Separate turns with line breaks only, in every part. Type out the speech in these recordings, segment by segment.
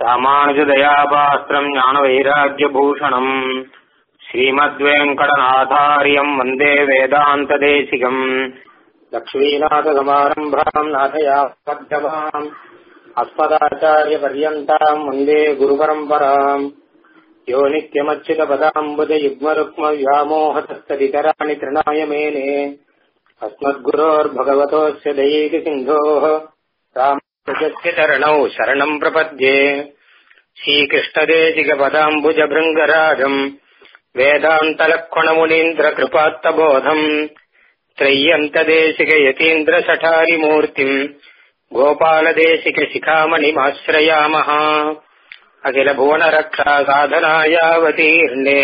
ராமானுஜதயாபாஸ்திரம் ஞானவைராக்கியபூஷணம் ஸ்ரீமத்வேங்கடநாதாரியம் வந்தே வேதாந்ததேசிகம் லக்ஷ்மீநாதசமாரம்பாம் நாதயாமத்யமாம் அஸ்மதாச்சாரியபர்யந்தாம் வந்தே குருபரம்பராம் யோ नित्यमच्युतपदाम्बुजयुग्मरुक्मव्यामोहतस्तदितराणि तृणाय मेने अस्मद्गुरोर्भगवतोऽस्य दयैति सिन्धोः रामस्य चरणौ शरणम् प्रपद्ये श्रीकृष्णदेशिकपदाम्बुजभृङ्गराजम् वेदान्तलक्ष्मणमुनीन्द्रकृपात्तबोधम् त्रय्यन्तदेशिकयतीन्द्रसठारिमूर्तिम् गोपालदेशिकशिखामणिमाश्रयामः अखिलभुवनरक्षा साधनायावतीर्णे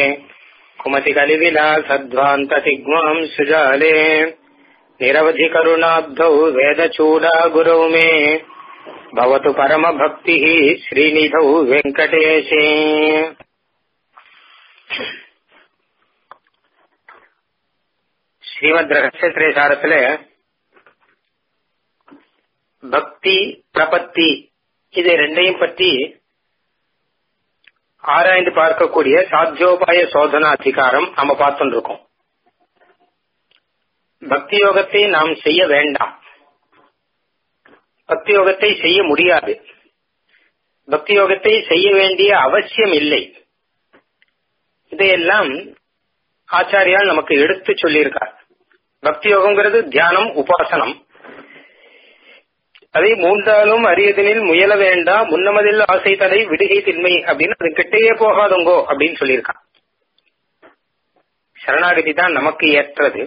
कुमतिकलिविलासध्वान्ततिग्माम् सुजाले निरवधिकरुणाब्धौ वेदचूडा गुरौ मे भवतु परमभक्तिः श्रीनिधौ வெங்கடேஷே ஸ்ரீமத் ரகசிய சாரத்துல பக்தி பிரபத்தி இது ரெண்டையும் பற்றி ஆராய்ந்து பார்க்கக்கூடிய சாத்தியோபாய சோதனா அதிகாரம் நம்ம பார்த்துட்டு இருக்கோம் பக்தி யோகத்தை நாம் செய்ய வேண்டாம் பக்தி யோகத்தை செய்ய முடியாது பக்தி யோகத்தை செய்ய வேண்டிய அவசியம் இல்லை இதையெல்லாம் ஆச்சாரியால் நமக்கு எடுத்து சொல்லியிருக்கார் பக்தி யோகங்கிறது தியானம் உபாசனம் அதை மூன்றாலும் அரியதனில் முயல வேண்டாம் முன்னமதில் ஆசை தடை விடுகை திண்மை அப்படின்னு அது கிட்டேயே போகாதுங்கோ அப்படின்னு சொல்லியிருக்கான் சரணாகதி தான் நமக்கு ஏற்றது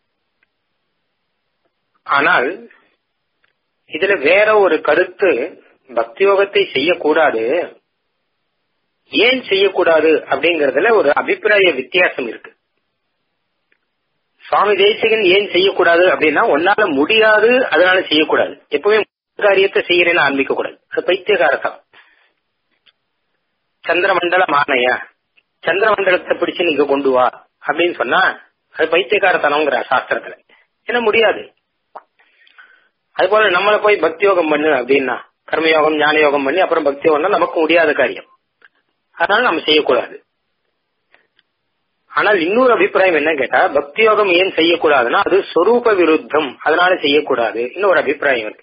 ஆனால் இதுல வேற ஒரு கருத்து பக்தி யோகத்தை செய்யக்கூடாது ஏன் செய்யக்கூடாது அப்படிங்கறதுல ஒரு அபிப்பிராய வித்தியாசம் இருக்கு சுவாமி தேசிகன் ஏன் செய்யக்கூடாது அப்படின்னா ஒன்னால முடியாது அதனால செய்யக்கூடாது எப்பவுமே காரியத்தை செய்யறேன்னு ஆரம்பிக்க கூடாது அது பைத்தியகாரத்தம் சந்திரமண்டல மானைய சந்திரமண்டலத்தை பிடிச்சு நீங்க கொண்டு வா அப்படின்னு சொன்னா அது பைத்தியகாரத்தனம்ங்கிற சாஸ்திரத்துல ஏன்னா முடியாது அது போல நம்மள போய் பக்தி யோகம் பண்ணு அப்படின்னா கர்மயோகம் ஞான யோகம் பண்ணி அப்புறம் பக்தி யோகம்னா நமக்கு முடியாத காரியம் அதனால நம்ம செய்யக்கூடாது ஆனால் இன்னொரு அபிப்பிராயம் என்ன கேட்டா பக்தி யோகம் ஏன் செய்யக்கூடாதுன்னா அது சொரூப விருத்தம் அதனால செய்யக்கூடாது இன்னொரு அபிப்பிராயம் இருக்கு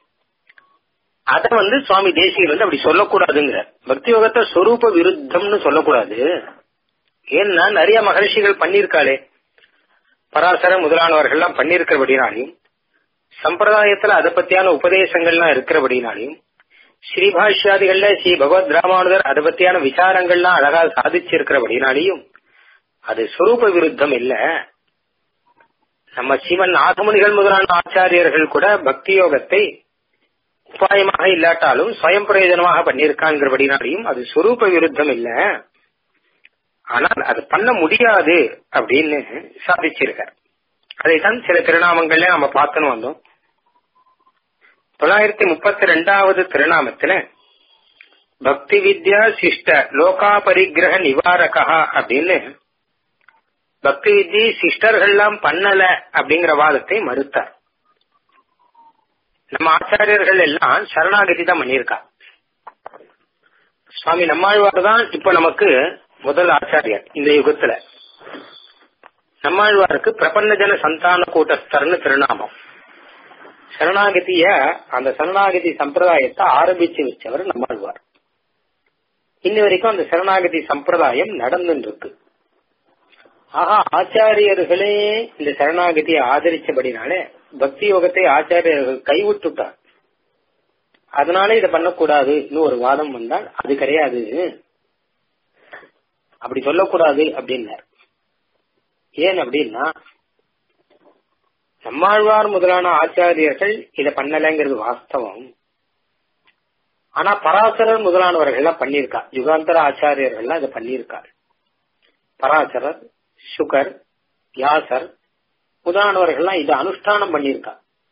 அத வந்து சுவாமி தேசிகர் வந்து அப்படி சொல்லக்கூடாதுங்கிற பக்தி யோகத்தை சொரூப விருத்தம்னு சொல்லக்கூடாது ஏன்னா நிறைய மகர்ஷிகள் பண்ணிருக்காளே பராசர முதலானவர்கள்லாம் பண்ணிருக்கிறபடினாலையும் சம்பிரதாயத்துல அதை பத்தியான உபதேசங்கள்லாம் இருக்கிறபடினாலையும் ஸ்ரீபாஷ்யாதிகள்ல ஸ்ரீ பகவத் ராமானுதர் அதை பத்தியான விசாரங்கள்லாம் அழகா சாதிச்சிருக்கிறபடினாலையும் அது சொரூப விருத்தம் இல்ல நம்ம சிவன் நாகமுனிகள் முதலான ஆச்சாரியர்கள் கூட பக்தி யோகத்தை உபாயமாக இல்லாட்டாலும் சுயம் பிரயோஜனமாக பண்ணியிருக்காங்கிறபடினாலையும் அது சொரூப விருத்தம் இல்ல ஆனால் அது பண்ண முடியாது அப்படின்னு சாதிச்சிருக்கார் அதைத்தான் சில திருநாமங்கள்ல நம்ம பார்த்துன்னு வந்தோம் தொள்ளாயிரத்தி முப்பத்தி ரெண்டாவது திருநாமத்துல பக்தி வித்யா சிஷ்ட லோகா பரிகிரக நிவாரகா அப்படின்னு பக்தி வித்தி சிஸ்டர்கள்லாம் பண்ணல அப்படிங்கிற வாதத்தை மறுத்தார் நம்ம ஆச்சாரியர்கள் எல்லாம் சரணாகதி தான் பண்ணியிருக்கா சுவாமி நம்மாழ்வார் தான் இப்ப நமக்கு முதல் ஆச்சாரியர் இந்த யுகத்துல நம்மாழ்வாருக்கு பிரபன்ன ஜன சந்தான கூட்டஸ்தர்னு திருநாமம் சரணாகதிய அந்த சரணாகதி சம்பிரதாயத்தை ஆரம்பிச்சு வச்சவர் நம்மாழ்வார் இன்னி வரைக்கும் அந்த சரணாகதி சம்பிரதாயம் நடந்துட்டு இருக்கு ஆகா ஆச்சாரியர்களே இந்த சரணாகதியை ஆதரிச்சபடினாலே பக்தி யோகத்தை ஆச்சாரியர்கள் கைவிட்டுட்டார் அதனால இதை பண்ணக்கூடாதுன்னு ஒரு வாதம் வந்தால் அது கிடையாது அப்படி சொல்லக்கூடாது அப்படின்னார் ஏன் அப்படின்னா நம்மாழ்வார் முதலான ஆச்சாரியர்கள் இதை பண்ணலைங்கிறது வாஸ்தவம் ஆனா பராசரர் முதலானவர்கள்லாம் பண்ணியிருக்கா யுகாந்தர ஆச்சாரியர்கள்லாம் இதை பண்ணியிருக்கார் பராசரர் சுகர் வியாசர் முதலானவர்கள்லாம் இதை அனுஷ்டானம் பண்ணியிருக்கா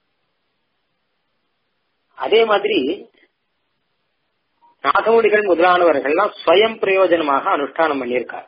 அதே மாதிரி நாகமுடிகள் முதலானவர்கள்லாம் ஸ்வயம் பிரயோஜனமாக அனுஷ்டானம் பண்ணியிருக்கார்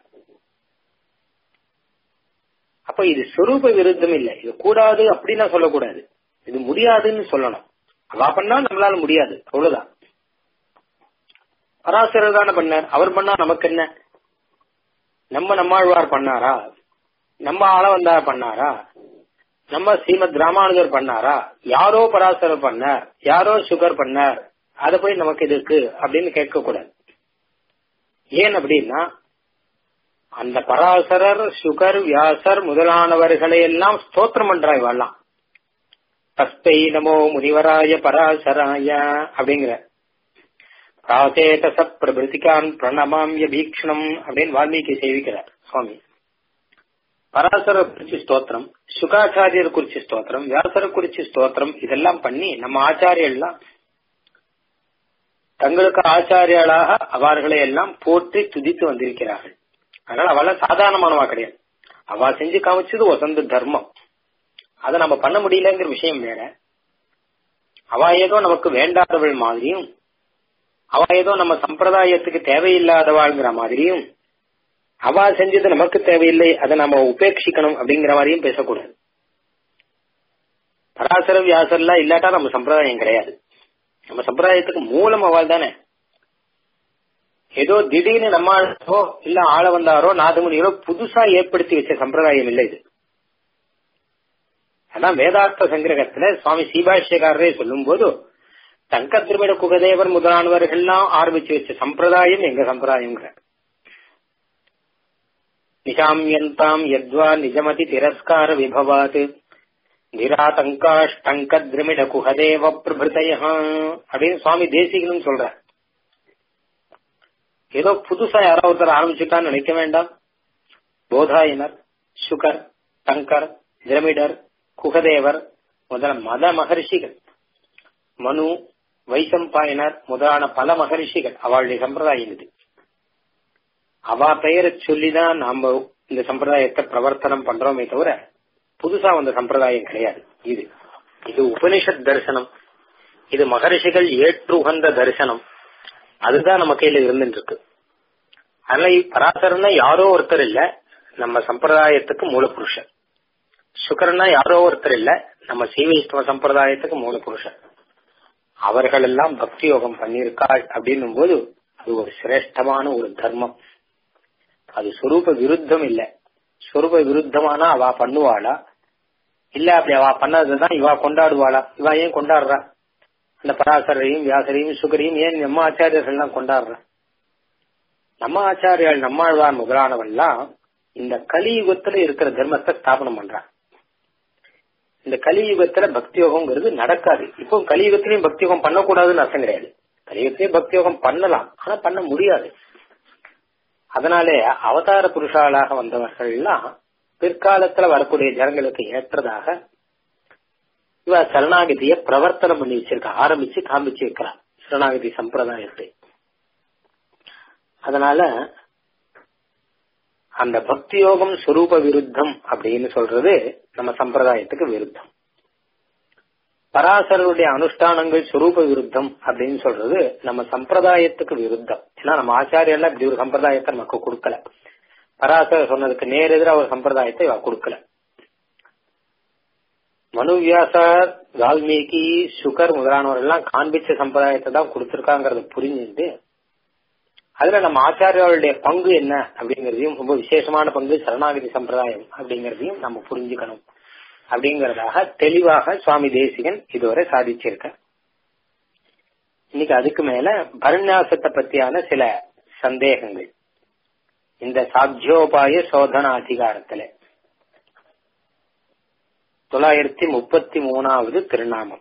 அப்ப இது சொரூப விருத்தம் இல்லை இது கூடாது அப்படின்னா சொல்லக்கூடாது இது முடியாதுன்னு சொல்லணும் அவா பண்ணா நம்மளால முடியாது அவ்வளவுதான் பராசரர் தானே பண்ணார் அவர் பண்ணா நமக்கு என்ன நம்ம நம்மாழ்வார் பண்ணாரா நம்ம ஆளவந்தார் பண்ணாரா நம்ம ஸ்ரீமத் ராமானுஜர் பண்ணாரா யாரோ பராசரர் பண்ணார் யாரோ சுகர் பண்ணார் அத போய் நமக்கு இது இருக்கு அப்படின்னு கேட்க கூடாது ஏன் அப்படின்னா அந்த பராசரர் சுகர் வியாசர் முதலானவர்களை எல்லாம் ஸ்தோத்திரம் பண்றாய் வாழலாம் தஸ்தை நமோ முனிவராய பராசராய அப்படிங்கிற பிராசேதச பிரபிருத்திகான் பிரணமாமிய பீக்ஷணம் அப்படின்னு வால்மீகி சேவிக்கிறார் சுவாமி பராசரர் குறிச்சு ஸ்தோத்திரம் சுகாச்சாரியர் குறிச்சு ஸ்தோத்திரம் வியாசரை குறிச்சு ஸ்தோத்திரம் இதெல்லாம் பண்ணி நம்ம ஆச்சாரியெல்லாம் தங்களுக்கு ஆச்சாரியாளாக அவர்களை எல்லாம் போற்றி துதித்து வந்திருக்கிறார்கள் அதனால அவள சாதாரணமானவா கிடையாது அவ செஞ்சு காமிச்சது வசந்த தர்மம் அதை நம்ம பண்ண முடியலங்கிற விஷயம் வேற அவ ஏதோ நமக்கு வேண்டாதவள் மாதிரியும் அவ ஏதோ நம்ம சம்பிரதாயத்துக்கு தேவையில்லாதவாள்ங்கிற மாதிரியும் அவ செஞ்சது நமக்கு தேவையில்லை அதை நம்ம உபேட்சிக்கணும் அப்படிங்கிற மாதிரியும் பேசக்கூடாது பராசர வியாசர்லாம் இல்லாட்டா நம்ம சம்பிரதாயம் கிடையாது நம்ம சம்பிரதாயத்துக்கு மூலம் அவள் தானே ஏதோ திடீர்னு நம்ம ஆளோ இல்ல ஆள வந்தாரோ நாதமுனியரோ புதுசா ஏற்படுத்தி வச்ச சம்பிரதாயம் இல்லை இது அதான் வேதார்த்த சங்கிரகத்துல சுவாமி சீபாஷ்யக்காரரே சொல்லும் போது தங்க திருமிட குகதேவர் முதலானவர்கள்லாம் ஆரம்பிச்சு வச்ச சம்பிரதாயம் எங்க சம்பிரதாயம்ங்கிற நிஷாமியந்தாம் யத்வா நிஜமதி திரஸ்கார விபவாத் நிராதங்காஷ்டங்க திரமிட குகதேவ பிரபிருதய அப்படின்னு சுவாமி தேசிகனும் சொல்ற ஏதோ புதுசா யாரோ ஒருத்தர் ஆரம்பிச்சுட்டான்னு நினைக்க வேண்டாம் போதாயனர் சுகர் தங்கர் திரமிடர் குகதேவர் முதல மத மகர்ஷிகள் மனு வைசம்பாயனர் முதலான பல மகர்ஷிகள் அவளுடைய சம்பிரதாயம் இது அவ பெயரை சொல்லிதான் நாம இந்த சம்பிரதாயத்தை பிரவர்த்தனம் பண்றோமே தவிர புதுசா வந்த சம்பிரதாயம் கிடையாது இது இது உபனிஷத் தரிசனம் இது மகரிஷிகள் ஏற்று உகந்த தரிசனம் அதுதான் நம்ம கையில இருந்துட்டு இருக்கு அதனால பராசரன்னா யாரோ ஒருத்தர் இல்ல நம்ம சம்பிரதாயத்துக்கு மூலபுருஷன் சுக்கரன்னா யாரோ ஒருத்தர் இல்ல நம்ம சீவைஷ்ணவ சம்பிரதாயத்துக்கு மூலபுருஷன் அவர்கள் எல்லாம் பக்தி யோகம் பண்ணியிருக்காள் அப்படின்னும் போது அது ஒரு சிரேஷ்டமான ஒரு தர்மம் அது சொரூப விருத்தம் இல்ல சொரூப விருத்தமானா அவ பண்ணுவாளா இல்ல அப்படி அவ பண்ணதுதான் இவா கொண்டாடுவாளா இவா ஏன் கொண்டாடுறா அந்த பராசரையும் வியாசரையும் சுகரையும் ஏன் நம்ம ஆச்சாரியர்கள் எல்லாம் கொண்டாடுறா நம்ம ஆச்சாரியால் நம்மாழ்வார் முதலானவெல்லாம் இந்த கலியுகத்துல இருக்கிற தர்மத்தை ஸ்தாபனம் பண்றான் இந்த கலியுகத்துல பக்தி யோகம்ங்கிறது நடக்காது இப்போ கலியுகத்திலையும் பக்தி யோகம் பண்ணக்கூடாதுன்னு அர்த்தம் கிடையாது கலியுகத்திலையும் பக்தி யோகம் பண்ணலாம் ஆனா பண்ண முடியாது அதனாலே அவதார புருஷாளாக வந்தவர்கள் எல்லாம் பிற்காலத்துல வரக்கூடிய ஜனங்களுக்கு ஏற்றதாக இவ சரணாகதிய பிரவர்த்தனம் பண்ணி வச்சிருக்க ஆரம்பிச்சு காமிச்சு வைக்கிறார் சரணாகதி சம்பிரதாயத்தை அதனால அந்த பக்தி யோகம் சுரூப விருத்தம் அப்படின்னு சொல்றது நம்ம சம்பிரதாயத்துக்கு விருத்தம் பராசரருடைய அனுஷ்டானங்கள் சுரூப விருத்தம் அப்படின்னு சொல்றது நம்ம சம்பிரதாயத்துக்கு விருத்தம் ஏன்னா நம்ம ஆச்சாரியெல்லாம் இப்படி ஒரு சம்பிரதாயத்தை நமக்கு கொடுக்கல பராசரர் சொன்னதுக்கு நேர் எதிராக ஒரு சம்பிரதாயத்தை இவ கொடுக்கல மனுவியாசர் வால்மீகி சுகர் முதலானவர் எல்லாம் காண்பிச்ச சம்பிரதாயத்தை தான் கொடுத்திருக்காங்கிறத புரிஞ்சுட்டு அதுல நம்ம ஆச்சாரியாளுடைய பங்கு என்ன அப்படிங்கறதையும் ரொம்ப விசேஷமான பங்கு சரணாகதி சம்பிரதாயம் அப்படிங்கறதையும் நம்ம புரிஞ்சுக்கணும் அப்படிங்கறதாக தெளிவாக சுவாமி தேசிகன் இதுவரை சாதிச்சிருக்க இன்னைக்கு அதுக்கு மேல பரநியாசத்தை பத்தியான சில சந்தேகங்கள் இந்த சாத்தியோபாய சோதனா அதிகாரத்துல தொள்ளாயிரத்தி முப்பத்தி மூணாவது திருநாமம்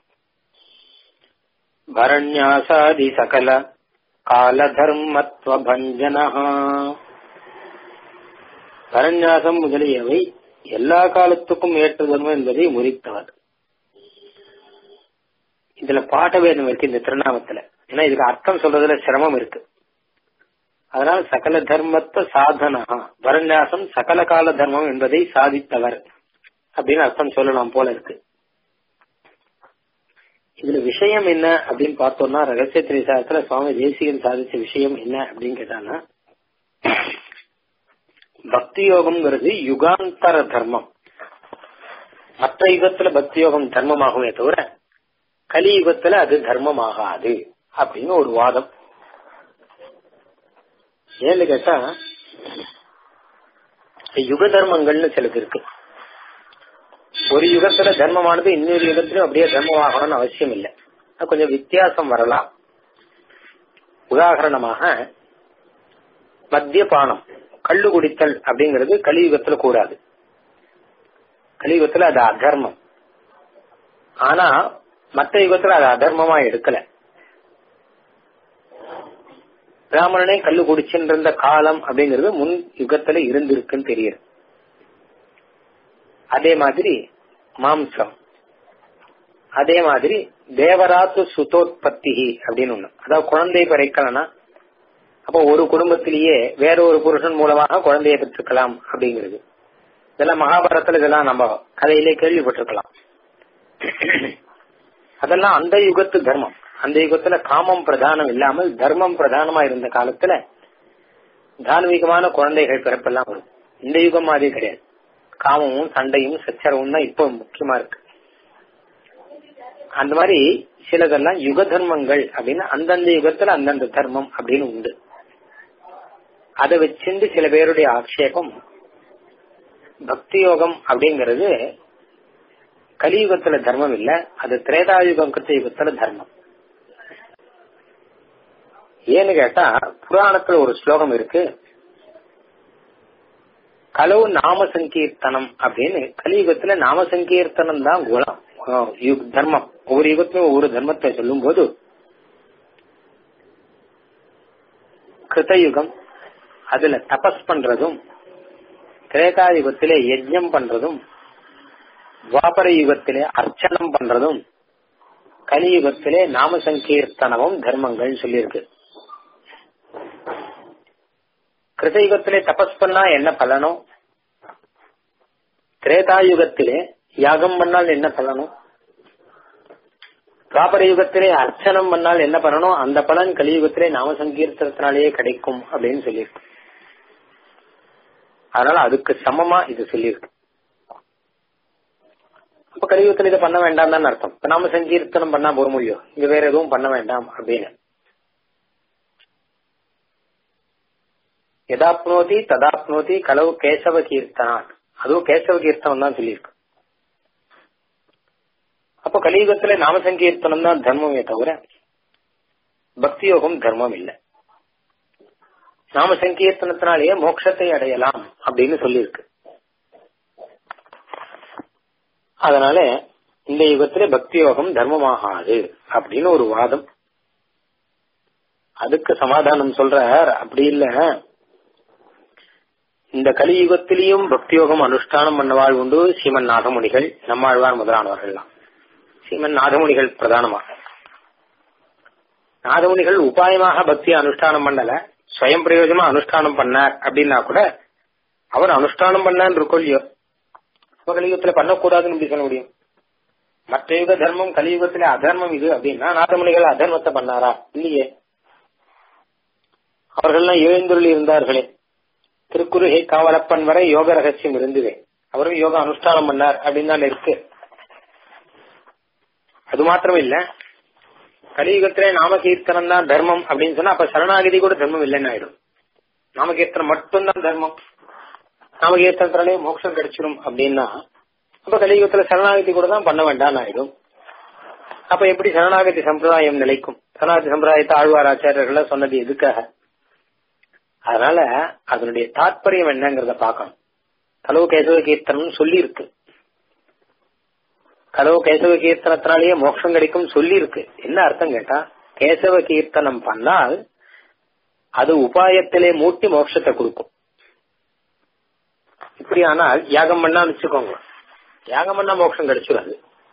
பரண்யாசாதி சகல காலதர்மத்வபஞ்சன பரநியாசம் முதலியவை எல்லா காலத்துக்கும் ஏற்ற தர்மம் என்பதை முறித்தவர் இதுல பாட்ட வேதம் இருக்கு இந்த திருநாமத்துல ஏன்னா இதுக்கு அர்த்தம் சொல்றதுல சிரமம் இருக்கு அதனால் சகல தர்மத்த சாதனா பரநியாசம் சகல கால தர்மம் என்பதை சாதித்தவர் அப்படின்னு அர்த்தம் சொல்லலாம் போல இருக்கு இதுல விஷயம் என்ன அப்படின்னு பார்த்தோம்னா ரகசிய திரைசாரத்துல சுவாமி தேசிகன் சாதிச்ச விஷயம் என்ன அப்படின்னு கேட்டானா பக்தி யோகம்ங்கிறது யுகாந்தர தர்மம் மற்ற யுகத்துல பக்தி யோகம் தர்மமாகுமே தவிர கலியுகத்துல அது தர்மமாகாது அப்படின்னு ஒரு வாதம் ஏன்னு கேட்டா யுக தர்மங்கள்னு சிலது இருக்கு ஒரு யுகத்துல தர்மமானது இன்னொரு யுகத்திலும் அப்படியே தர்மமாகணும்னு அவசியம் இல்லை அது கொஞ்சம் வித்தியாசம் வரலாம் உதாரணமாக மத்தியபானம் கள்ளு குடித்தல் அப்படிங்கிறது கலியுகத்துல கூடாது கலியுகத்துல அது அதர்மம் ஆனா மத்த யுகத்துல அது அதர்மமா எடுக்கல பிராமணனே கல்லு குடிச்சுட்டு இருந்த காலம் அப்படிங்கிறது முன் யுகத்துல இருந்திருக்குன்னு தெரியுது அதே மாதிரி மாம்சம் அதே மாதிரி தேவராத்து சுதோத்பத்தி அப்படின்னு ஒண்ணு அதாவது குழந்தை பிறக்கலன்னா அப்போ ஒரு குடும்பத்திலேயே வேற ஒரு புருஷன் மூலமாக குழந்தையை பெற்றுக்கலாம் அப்படிங்கிறது இதெல்லாம் மகாபாரதத்துல இதெல்லாம் நம்ம கதையிலே கேள்விப்பட்டிருக்கலாம் அதெல்லாம் அந்த யுகத்து தர்மம் அந்த யுகத்துல காமம் பிரதானம் இல்லாமல் தர்மம் பிரதானமா இருந்த காலத்துல தார்மீகமான குழந்தைகள் பிறப்பெல்லாம் வரும் இந்த யுகம் மாதிரி கிடையாது காமமும் சண்டையும் சச்சரவும் தான் இப்போ முக்கியமா இருக்கு அந்த மாதிரி சிலதெல்லாம் யுக தர்மங்கள் அப்படின்னு அந்தந்த யுகத்துல அந்தந்த தர்மம் அப்படின்னு உண்டு அதை வச்சுண்டு சில பேருடைய ஆக்ஷேபம் பக்தி யோகம் அப்படிங்கிறது கலியுகத்துல தர்மம் இல்ல அது திரேதாயுகம் கிருத்த யுகத்துல தர்மம் ஏன்னு கேட்டா புராணத்துல ஒரு ஸ்லோகம் இருக்கு கலவு நாம சங்கீர்த்தனம் அப்படின்னு கலியுகத்துல நாம சங்கீர்த்தனம் தான் குணம் தர்மம் ஒவ்வொரு யுகத்திலும் ஒவ்வொரு தர்மத்தை சொல்லும் போது கிருத்தயுகம் அதுல தபஸ் பண்றதும் திரேதா யுகத்திலே யஜ்யம் பண்றதும் துவாபர யுகத்திலே அர்ச்சனம் பண்றதும் கலியுகத்திலே நாம சங்கீர்த்தனமும் தர்மங்கள் சொல்லியிருக்கு கிருதயுகத்திலே தபஸ் பண்ணா என்ன பலனோ திரேதாயுகத்திலே யாகம் பண்ணால் என்ன பலனோ துவாபர யுகத்திலே அர்ச்சனம் பண்ணால் என்ன பண்ணணும் அந்த பலன் கலியுகத்திலே நாம சங்கீர்த்தனத்தினாலேயே கிடைக்கும் அப்படின்னு சொல்லியிருக்கு அதனால அதுக்கு சமமா இது சொல்லியிருக்கு அப்ப கலியுகத்துல இதை பண்ண வேண்டாம் தான் அர்த்தம் இப்ப நாம சங்கீர்த்தனம் பண்ணா போற முடியும் இங்க வேற எதுவும் பண்ண வேண்டாம் அப்படின்னு எதாப்னோதி ததாப்னோதி கலவு கேசவ கீர்த்தனான் அதுவும் கேசவ கீர்த்தனம் தான் சொல்லியிருக்கு அப்போ கலியுகத்துல நாம சங்கீர்த்தனம் தான் தர்மமே தவிர பக்தி யோகம் தர்மம் இல்லை நாம சங்கீர்த்தனத்தினாலேயே மோட்சத்தை அடையலாம் அப்படின்னு சொல்லியிருக்கு அதனால இந்த யுகத்துல பக்தி யோகம் தர்மமாகாது அப்படின்னு ஒரு வாதம் அதுக்கு சமாதானம் சொல்றார் அப்படி இல்ல இந்த கலியுகத்திலையும் பக்தி யோகம் அனுஷ்டானம் பண்ணவாள் உண்டு சீமன் நாகமுனிகள் நம்மாழ்வார் முதலானவர்கள்லாம் சீமன் நாகமுனிகள் பிரதானமாக நாகமுனிகள் உபாயமாக பக்தி அனுஷ்டானம் பண்ணல ஸ்வயம் பிரயோஜனமா அனுஷ்டானம் பண்ணார் அப்படின்னா கூட அவர் அனுஷ்டானம் பண்ணான்னு இருக்கோ இல்லையோ கலியுகத்துல பண்ணக்கூடாதுன்னு எப்படி சொல்ல முடியும் மற்ற யுக தர்மம் கலியுகத்துல அதர்மம் இது அப்படின்னா நாதமுனிகள் அதர்மத்தை பண்ணாரா இல்லையே அவர்கள்லாம் எழுந்துருள் இருந்தார்களே திருக்குறுகை காவலப்பன் வரை யோக ரகசியம் இருந்ததே அவரும் யோகா அனுஷ்டானம் பண்ணார் அப்படின்னு தான் இருக்கு அது மாத்திரம் இல்ல கலியுகத்திலே நாமகீர்த்தனம் தான் தர்மம் அப்படின்னு சொன்னா அப்ப சரணாகதி கூட தர்மம் இல்லைன்னு ஆயிடும் நாமகீர்த்தனம் மட்டும்தான் தர்மம் நாமகீர்த்தனத்தினாலே மோட்சம் கிடைச்சிடும் அப்படின்னா அப்ப கலியுகத்துல சரணாகதி கூட தான் பண்ண வேண்டாம்னு ஆயிடும் அப்ப எப்படி சரணாகதி சம்பிரதாயம் நிலைக்கும் சரணாகதி சம்பிரதாயத்தை ஆழ்வார் ஆச்சாரியர்கள் சொன்னது எதுக்காக அதனால அதனுடைய தாற்பயம் என்னங்கறத பார்க்கணும் கலவு கேசவ கீர்த்தனம் சொல்லி இருக்கு கலவு கேசவ கீர்த்தனத்தினாலேயே மோட்சம் கிடைக்கும் சொல்லி இருக்கு என்ன அர்த்தம் கேட்டா கேசவ கீர்த்தனம் பண்ணால் அது உபாயத்திலே மூட்டி மோட்சத்தை கொடுக்கும் இப்படி ஆனால் யாகம் பண்ணா வச்சுக்கோங்க யாகம் பண்ணா மோட்சம் கிடைச்சிடாது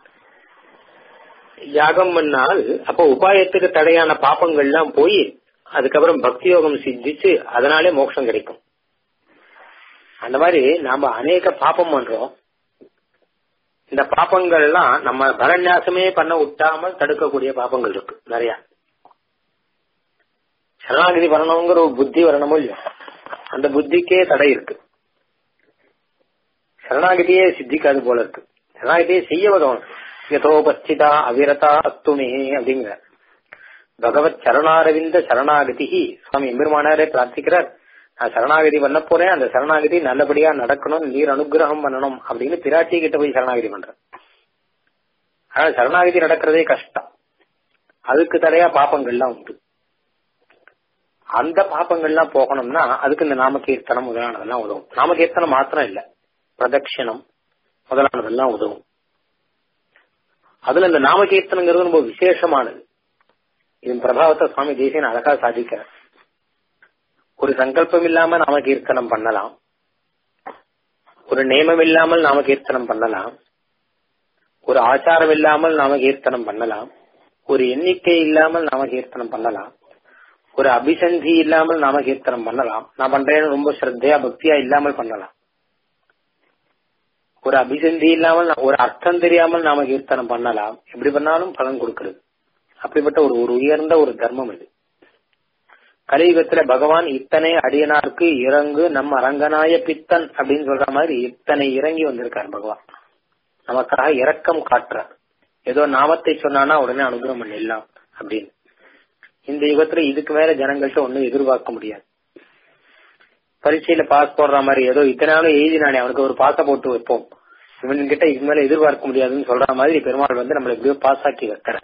யாகம் பண்ணால் அப்ப உபாயத்துக்கு தடையான பாப்பங்கள்லாம் போய் அதுக்கப்புறம் பக்தி யோகம் சித்திச்சு அதனாலே மோட்சம் கிடைக்கும் அந்த மாதிரி நாம அநேக பாப்பம் பண்றோம் இந்த பாப்பங்கள் எல்லாம் நம்ம பரநியாசமே பண்ண விட்டாமல் தடுக்கக்கூடிய பாப்பங்கள் இருக்கு நிறைய சரணாகதி வரணுங்கிற ஒரு புத்தி வரணுமோ இல்லையோ அந்த புத்திக்கே தடை இருக்கு சரணாகதியே சித்திக்காது போல இருக்கு சரணாகதியை செய்ய உதவும் யதோபஸ்திதா அவிரதா அத்துமே அப்படிங்கிற பகவத் சரணாரவிந்த சரணாகதி சுவாமி எம்பெருமானாரே பிரார்த்திக்கிறார் நான் சரணாகதி பண்ண போறேன் அந்த சரணாகதி நல்லபடியா நடக்கணும் நீர் அனுகிரகம் பண்ணணும் அப்படின்னு பிராட்டி கிட்ட போய் சரணாகதி பண்றேன் ஆனா சரணாகதி நடக்கிறதே கஷ்டம் அதுக்கு தடையா பாப்பங்கள்லாம் உண்டு அந்த பாப்பங்கள்லாம் போகணும்னா அதுக்கு இந்த நாமகீர்த்தனம் முதலானதெல்லாம் உதவும் நாமகீர்த்தனம் மாத்திரம் இல்ல பிரதட்சிணம் முதலானதெல்லாம் உதவும் அதுல இந்த நாமகீர்த்தனங்கிறது ரொம்ப விசேஷமானது இதன் பிரபாவத்தை சுவாமி தேசியன் அழகா சாதிக்கிறார் ஒரு சங்கல்பம் இல்லாம நாம கீர்த்தனம் பண்ணலாம் ஒரு நியமம் இல்லாமல் நாம கீர்த்தனம் பண்ணலாம் ஒரு ஆச்சாரம் இல்லாமல் நாம கீர்த்தனம் பண்ணலாம் ஒரு எண்ணிக்கை இல்லாமல் நாம கீர்த்தனம் பண்ணலாம் ஒரு அபிசந்தி இல்லாமல் நாம கீர்த்தனம் பண்ணலாம் நான் பண்றேன்னு ரொம்ப ஸ்ரத்தையா பக்தியா இல்லாமல் பண்ணலாம் ஒரு அபிசந்தி இல்லாமல் ஒரு அர்த்தம் தெரியாமல் நாம கீர்த்தனம் பண்ணலாம் எப்படி பண்ணாலும் பலன் கொடுக்கிறது அப்படிப்பட்ட ஒரு ஒரு உயர்ந்த ஒரு தர்மம் இது கலியுகத்துல பகவான் இத்தனை அடியனாருக்கு இறங்கு நம்ம அரங்கனாய பித்தன் அப்படின்னு சொல்ற மாதிரி இத்தனை இறங்கி வந்திருக்கார் பகவான் நமக்காக இரக்கம் காட்டுறார் ஏதோ நாமத்தை சொன்னானா உடனே அனுகிரகம் பண்ணிடலாம் அப்படின்னு இந்த யுகத்துல இதுக்கு மேல ஜனங்கள்ட்ட ஒண்ணும் எதிர்பார்க்க முடியாது பரீட்சையில பாஸ் போடுற மாதிரி ஏதோ இத்தனை நாளும் எழுதினானே அவனுக்கு ஒரு பாச போட்டு வைப்போம் இவன் கிட்ட இது மேல எதிர்பார்க்க முடியாதுன்னு சொல்ற மாதிரி பெருமாள் வந்து நம்மள எப்படியோ பாஸ் ஆக்கி வைக்கிற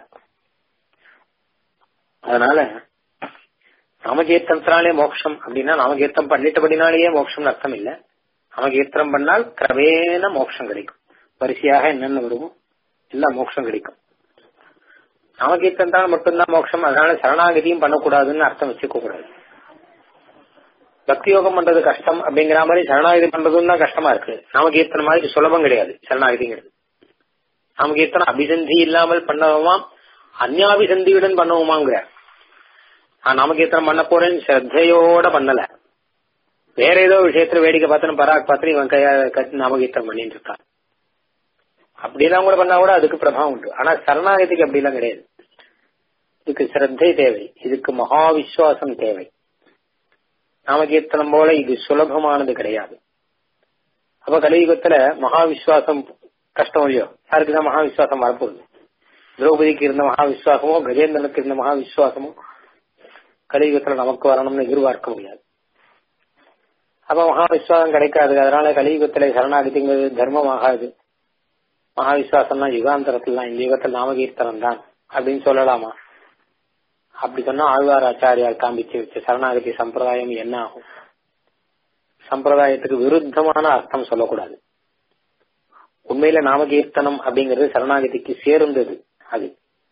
அதனால நாமகீர்த்தனத்தினாலே மோட்சம் அப்படின்னா நாமகீர்த்தம் பண்ணிட்டபடினாலேயே மோட்சம் அர்த்தம் இல்ல நாமகீர்த்தனம் பண்ணால் கிரவேன மோட்சம் கிடைக்கும் வரிசையாக என்னென்ன வருமோ எல்லாம் மோட்சம் கிடைக்கும் நாமகீர்த்தனத்தால் மட்டும்தான் மோட்சம் அதனால சரணாகதியும் பண்ணக்கூடாதுன்னு அர்த்தம் வச்சுக்க கூடாது பக்தி யோகம் பண்றது கஷ்டம் அப்படிங்கிற மாதிரி சரணாகதி பண்றதும் தான் கஷ்டமா இருக்கு நாமகீர்த்தனம் மாதிரி சுலபம் கிடையாது சரணாகதிங்கிறது நாமகீர்த்தனம் அபிசந்தி இல்லாமல் பண்ணவுமாம் அந்யாபிசந்தியுடன் பண்ணுவோமாங்கிற நான் நாமகீர்த்தனம் பண்ண போறேன்னு ஸ்ரத்தையோட பண்ணல வேற ஏதோ விஷயத்துல வேடிக்கை பார்த்து பராக் பார்த்து இவன் கையா கட்டி நாமகீர்த்தனம் பண்ணிட்டு இருக்கான் அப்படிலாம் கூட பண்ணா கூட அதுக்கு பிரபாவம் உண்டு ஆனா சரணாகதிக்கு அப்படிலாம் கிடையாது இதுக்கு சிரத்தை தேவை இதுக்கு மகா விசுவாசம் தேவை நாமகீர்த்தனம் போல இது சுலபமானது கிடையாது அப்ப கலியுகத்துல மகா விசுவாசம் கஷ்டம் இல்லையோ யாருக்குதான் மகா விசுவாசம் வரப்போகுது திரௌபதிக்கு இருந்த மகா விசுவாசமோ கஜேந்திரனுக்கு இருந்த மகா விசுவாசமோ கலியுகத்துல நமக்கு வரணும்னு எதிர்பார்க்க முடியாது அப்ப மகா விசுவாசம் கிடைக்காது அதனால கலியுகத்துல சரணாகதிங்கிறது தர்மமாகாது மகா விசுவாசம்னா யுகாந்தரத்துலாம் இந்த யுகத்தில் நாமகீர்த்தனம் தான் அப்படின்னு சொல்லலாமா அப்படி சொன்னா ஆழ்வார் ஆச்சாரியார் காண்பிச்சு வச்ச சரணாகதி சம்பிரதாயம் என்ன ஆகும் சம்பிரதாயத்துக்கு விருத்தமான அர்த்தம் சொல்லக்கூடாது உண்மையில நாமகீர்த்தனம் அப்படிங்கிறது சரணாகதிக்கு சேர்ந்தது அது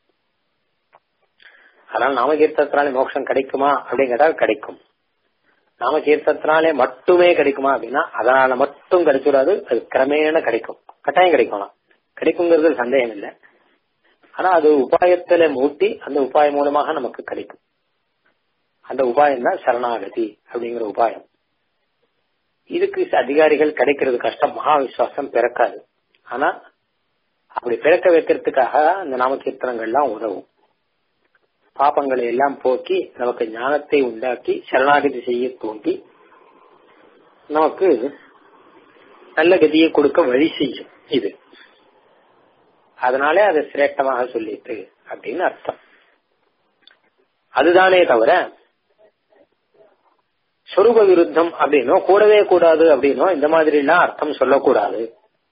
அதனால நாமகீர்த்தத்தினாலே மோட்சம் கிடைக்குமா அப்படிங்கிறதா கிடைக்கும் நாமகீர்த்தத்தினாலே மட்டுமே கிடைக்குமா அப்படின்னா அதனால மட்டும் கிடைச்சிடாது அது கிரமேண கிடைக்கும் கட்டாயம் கிடைக்கலாம் கிடைக்குங்கிறது சந்தேகம் இல்லை ஆனா அது உபாயத்துல மூட்டி அந்த உபாயம் மூலமாக நமக்கு கிடைக்கும் அந்த உபாயம் தான் சரணாகதி அப்படிங்கிற உபாயம் இதுக்கு அதிகாரிகள் கிடைக்கிறது கஷ்டம் மகா விசுவாசம் பிறக்காது ஆனா அப்படி பிறக்க வைக்கிறதுக்காக அந்த நாமகீர்த்தனங்கள்லாம் உதவும் பாப்பங்களை எல்லாம் போக்கி நமக்கு ஞானத்தை உண்டாக்கி சரணாகதி செய்ய தூண்டி நமக்கு நல்ல கதியை கொடுக்க வழி செய்யும் இது அதனாலே அதை சிரேஷ்டமாக சொல்லிட்டு அப்படின்னு அர்த்தம் அதுதானே தவிர சொரூப விருத்தம் அப்படின்னோ கூடவே கூடாது அப்படின்னோ இந்த மாதிரி எல்லாம் அர்த்தம் சொல்லக்கூடாது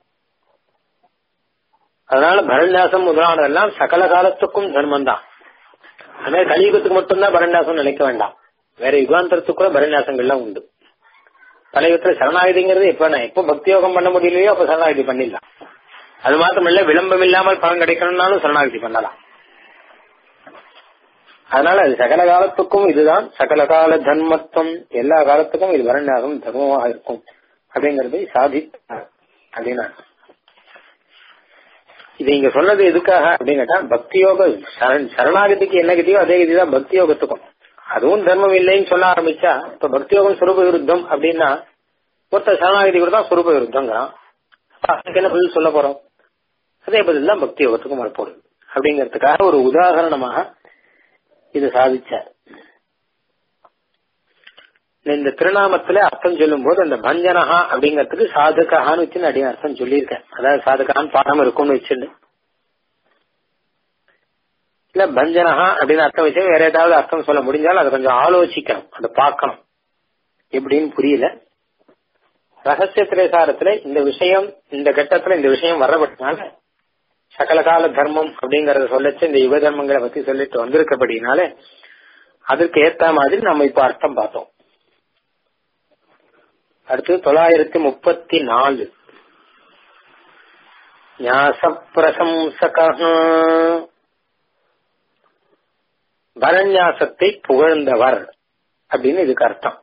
அதனால பரண்யாசம் முதலானதெல்லாம் சகல காலத்துக்கும் தர்மம் தான் அதனால கலியுகத்துக்கு மட்டும்தான் பரண்யாசம் நினைக்க வேண்டாம் வேற யுகாந்தரத்துக்கு கூட பரண்யாசங்கள்லாம் உண்டு கலியுகத்துல சரணாகதிங்கிறது எப்ப நான் எப்ப பக்தி யோகம் பண்ண முடியலையோ அப்ப சரணாகதி பண்ணிடலாம் அது மாத்திரமல்ல விளம்பரம் இல்லாமல் பலன் கிடைக்கணும்னாலும் சரணாகதி பண்ணலாம் அதனால அது சகல காலத்துக்கும் இதுதான் சகல கால தர்மத்துவம் எல்லா காலத்துக்கும் இது வரண்யாசம் தர்மமாக இருக்கும் அப்படிங்கறதை சாதித்தார் அப்படின்னா இது இங்க சொன்னது எதுக்காக அப்படின்னு கேட்டா பக்தி யோக சரணாகதிக்கு என்ன கதியோ அதே கதிதான் பக்தி யோகத்துக்கும் அதுவும் தர்மம் இல்லைன்னு சொல்ல ஆரம்பிச்சா இப்ப பக்தி யோகம் சுரூப விருத்தம் அப்படின்னா ஒருத்தர் சரணாகதி கூட தான் சுரூப விருத்தங்கிறான் அதுக்கு என்ன பதில் சொல்ல போறோம் அதே பதில் தான் பக்தி யோகத்துக்கும் வரப்போகுது அப்படிங்கறதுக்காக ஒரு உதாரணமாக இது சாதிச்சார் இந்த திருநாமத்துல அர்த்தம் சொல்லும் போது அந்த பஞ்சனஹா அப்படிங்கறதுக்கு சாதுகான்னு வச்சு அடி அர்த்தம் சொல்லியிருக்கேன் அதாவது சாதுகான்னு பாடம் இருக்கும்னு வச்சுட்டு இல்ல பஞ்சனஹா அப்படின்னு அர்த்தம் வச்சு வேற ஏதாவது அர்த்தம் சொல்ல முடிஞ்சாலும் அதை கொஞ்சம் ஆலோசிக்கணும் அதை பார்க்கணும் எப்படின்னு புரியல ரகசிய திரைசாரத்துல இந்த விஷயம் இந்த கட்டத்துல இந்த விஷயம் வரப்பட்டனால சகல கால தர்மம் அப்படிங்கறத சொல்லச்சு இந்த யுக தர்மங்களை பத்தி சொல்லிட்டு வந்திருக்கபடினால அதுக்கு ஏத்த மாதிரி நம்ம இப்ப அர்த்தம் பார்த்தோம் அடுத்து தொள்ளாயிரத்தி முப்பத்தி நாலு ஞாச பிரசம்சக பரநியாசத்தை புகழ்ந்தவர் அப்படின்னு இதுக்கு அர்த்தம்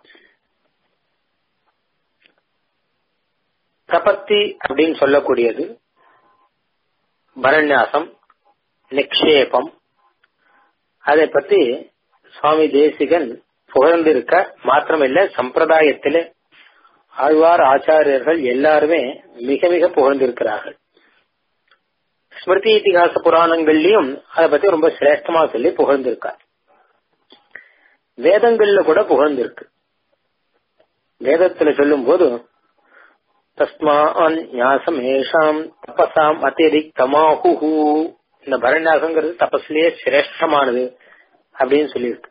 பிரபத்தி அப்படின்னு சொல்லக்கூடியது பரநியாசம் நிக்ஷேபம் அதை பத்தி சுவாமி தேசிகன் புகழ்ந்திருக்க மாத்திரமில்ல சம்பிரதாயத்திலே ஆழ்வார் ஆச்சாரியர்கள் எல்லாருமே மிக மிக புகழ்ந்திருக்கிறார்கள் ஸ்மிருதி இத்திகாச புராணங்கள்லயும் அதை பத்தி ரொம்ப சிரேஷ்டமா சொல்லி புகழ்ந்திருக்கார் வேதங்கள்ல கூட புகழ்ந்திருக்கு வேதத்துல சொல்லும் போது தஸ்மான் ஞாசம் ஏஷாம் தபசாம் அதிரிக்தமாஹு இந்த பரநியாசங்கிறது தபஸ்லயே சிரேஷ்டமானது அப்படின்னு சொல்லியிருக்கு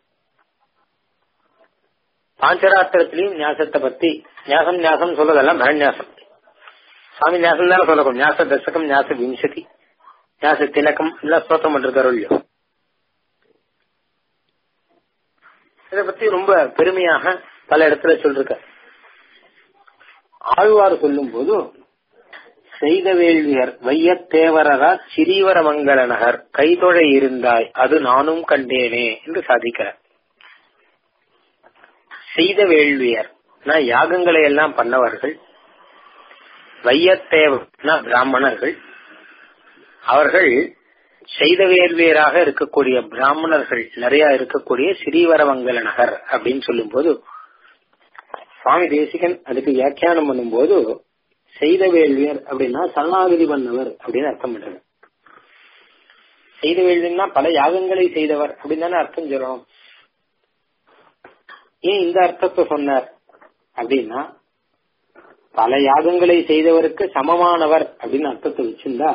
பாஞ்சராத்திரத்திலையும் ஞாசத்தை பத்தி ஞாசம் ஞாசம் சொல்றதெல்லாம் பரநியாசம் சுவாமி ஞாசம் தானே சொல்லணும் ஞாச தசகம் ஞாச விம்சதி ஞாச திலக்கம் எல்லாம் ஸ்தோத்திரம் பண்றாரு இல்லையோ இதை பத்தி ரொம்ப பெருமையாக பல இடத்துல சொல்லிருக்க ஆழ்வார் சொல்லும் போது செய்த வேள்வியர் வையத்தேவரரா சிறீவர மங்கள நகர் கைதொழ இருந்தாய் அது நானும் கண்டேனே என்று சாதிக்கிறார் செய்த வேள்வியர் நான் யாகங்களை எல்லாம் பண்ணவர்கள் வையத்தேவ பிராமணர்கள் அவர்கள் செய்த வேள்வியராக இருக்கக்கூடிய பிராமணர்கள் நிறைய இருக்கக்கூடிய ஸ்ரீவரமங்கல நகர் அப்படின்னு சொல்லும் போது சுவாமி தேசிகன் அதுக்கு வியாக்கியானம் பண்ணும்போது செய்த வேள்வியர் அப்படின்னா சரணாகதி பண்ணவர் அப்படின்னு அர்த்தம் பண்றது செய்த வேள்வின்னா பல யாகங்களை செய்தவர் அப்படின்னு தானே அர்த்தம் சொல்றோம் ஏன் இந்த அர்த்தத்தை சொன்னார் அப்படின்னா பல யாகங்களை செய்தவருக்கு சமமானவர் அப்படின்னு அர்த்தத்தை வச்சிருந்தா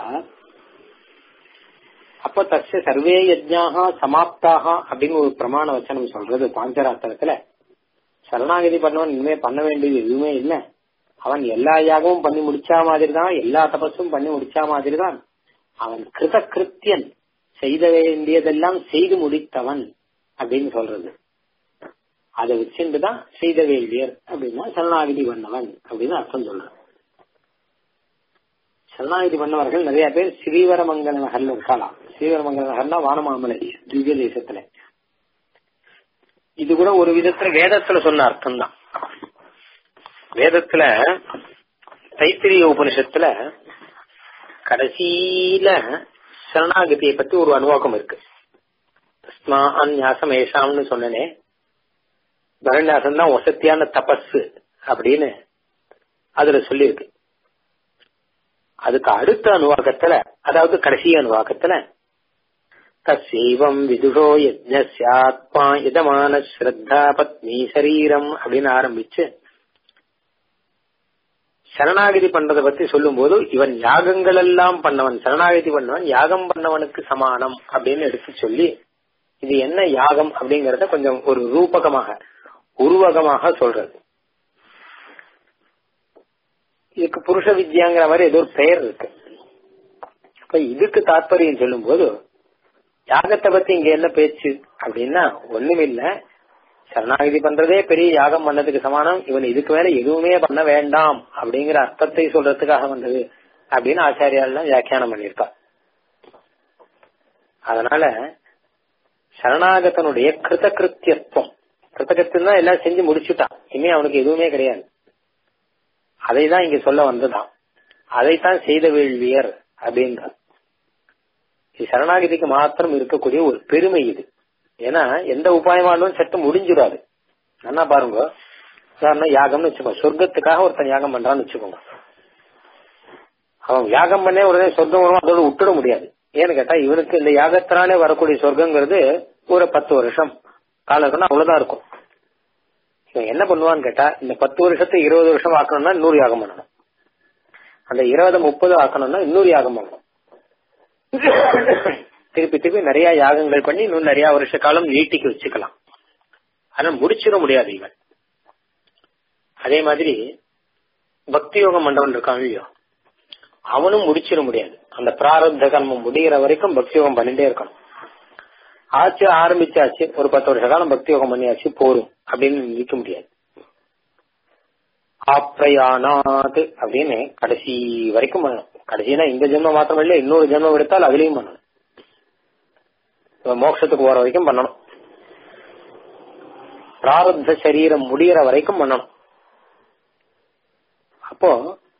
அப்ப தஸ்ய சர்வே யஜ்ஞாக சமாப்தாக அப்படின்னு ஒரு பிரமாண வச்சனம் சொல்றது பாஞ்சராத்திரத்துல சரணாகதி பண்ணவன் இனிமே பண்ண வேண்டியது எதுவுமே இல்ல அவன் எல்லா யாகமும் பண்ணி முடிச்சா மாதிரி தான் எல்லா தபஸும் பண்ணி முடிச்சா மாதிரி தான் அவன் கிருத கிருத்தியன் செய்த வேண்டியதெல்லாம் செய்து முடித்தவன் அப்படின்னு சொல்றது அதை வச்சுட்டு தான் செய்த வேண்டியர் அப்படின்னா சரணாகதி பண்ணவன் அப்படின்னு அர்த்தம் சொல்றான் சரணாகதி பண்ணவர்கள் நிறைய பேர் ஸ்ரீவரமங்கல நகர்ல இருக்கலாம் ஸ்ரீவரமங்கல நகர்னா வானமாமலை திவ்ய தேசத்துல இது கூட ஒரு விதத்துல வேதத்துல சொன்ன அர்த்தம் தான் வேதத்துல தைத்திரிய உபனிஷத்துல கடைசியில சரணாகதியை பத்தி ஒரு அனுவாக்கம் இருக்கு ஞாசம் ஏஷாம்னு சொன்னனே பரநியாசம் தான் வசத்தியான தபஸ் அப்படின்னு அதுல சொல்லியிருக்கு அதுக்கு அடுத்த அனுவாக்கத்துல அதாவது கடைசி அனுவாக்கத்துல தசைவம் விதுஷோ யஜ்ஞாத்மா இதமான ஸ்ரத்தா பத்னி சரீரம் அப்படின்னு ஆரம்பிச்சு சரணாகதி பண்றதை பத்தி சொல்லும் போது இவன் யாகங்கள் எல்லாம் பண்ணவன் சரணாகதி பண்ணவன் யாகம் பண்ணவனுக்கு சமானம் அப்படின்னு எடுத்து சொல்லி இது என்ன யாகம் அப்படிங்கறத கொஞ்சம் ஒரு ரூபகமாக உருவகமாக சொல்றது இதுக்கு புருஷ வித்யாங்கிற மாதிரி ஏதோ ஒரு பெயர் இருக்கு அப்ப இதுக்கு தாற்பயம் சொல்லும் போது யாகத்தை பத்தி இங்க என்ன பேச்சு அப்படின்னா ஒண்ணுமில்ல சரணாகதி பண்றதே பெரிய யாகம் பண்ணதுக்கு சமானம் இவன் இதுக்கு மேல எதுவுமே பண்ண வேண்டாம் அப்படிங்கிற அர்த்தத்தை சொல்றதுக்காக வந்தது அப்படின்னு ஆச்சாரியால் வியாக்கியானம் பண்ணிருக்கா அதனால சரணாகத்தனுடைய கிருத கிருத்தியத்துவம் கிருத்தகத்தியம் தான் எல்லாம் செஞ்சு முடிச்சுட்டான் இனிமே அவனுக்கு எதுவுமே கிடையாது அதை தான் இங்க சொல்ல வந்ததான் அதைத்தான் செய்த வேள்வியர் அப்படின்றார் இது சரணாகதிக்கு மாத்திரம் இருக்கக்கூடிய ஒரு பெருமை இது ஏன்னா எந்த உபாயமானாலும் சட்டம் முடிஞ்சிடாது என்ன பாருங்க உதாரணம் யாகம்னு வச்சுக்கோங்க சொர்க்கத்துக்காக ஒருத்தன் யாகம் பண்றான்னு வச்சுக்கோங்க அவன் யாகம் பண்ணே உடனே சொர்க்கம் வரும் அதோட விட்டுட முடியாது ஏன்னு கேட்டா இவனுக்கு இந்த யாகத்தினாலே வரக்கூடிய சொர்க்கங்கிறது ஒரு பத்து வருஷம் காலம் அவ்வளவுதான் இருக்கும் இவன் என்ன பண்ணுவான்னு கேட்டா இந்த பத்து வருஷத்தை இருபது வருஷம் ஆக்கணும்னா இன்னொரு யாகம் பண்ணணும் அந்த இருபது முப்பது ஆக்கணும்னா இன்னொரு யாகம் பண்ணணும் திருப்பி திருப்பி நிறைய யாகங்கள் பண்ணி இன்னும் நிறைய வருஷ காலம் நீட்டிக்கு வச்சுக்கலாம் ஆனா முடிச்சிட முடியாது இவன் அதே மாதிரி பக்தி யோகம் மண்டபம் இருக்கான் இல்லையோ அவனும் முடிச்சிட முடியாது அந்த பிராரப்த கர்மம் முடிகிற வரைக்கும் பக்தி யோகம் பண்ணிட்டே இருக்கணும் ஆச்சு ஆரம்பிச்சாச்சு ஒரு பத்து வருஷ காலம் பக்தி யோகம் பண்ணியாச்சு போரும் அப்படின்னு நிற்க முடியாது ஆப்ரயானாத் அப்படின்னு கடைசி வரைக்கும் பண்ணணும் கடைசினா இந்த ஜென்மம் மாத்திரம் இல்ல இன்னொரு ஜென்மம் எடுத்தால் அதுலயும் பண்ணணும் மோட்சத்துக்கு போற வரைக்கும் பண்ணணும் பிராரப்த சரீரம் முடிகிற வரைக்கும் பண்ணணும் அப்போ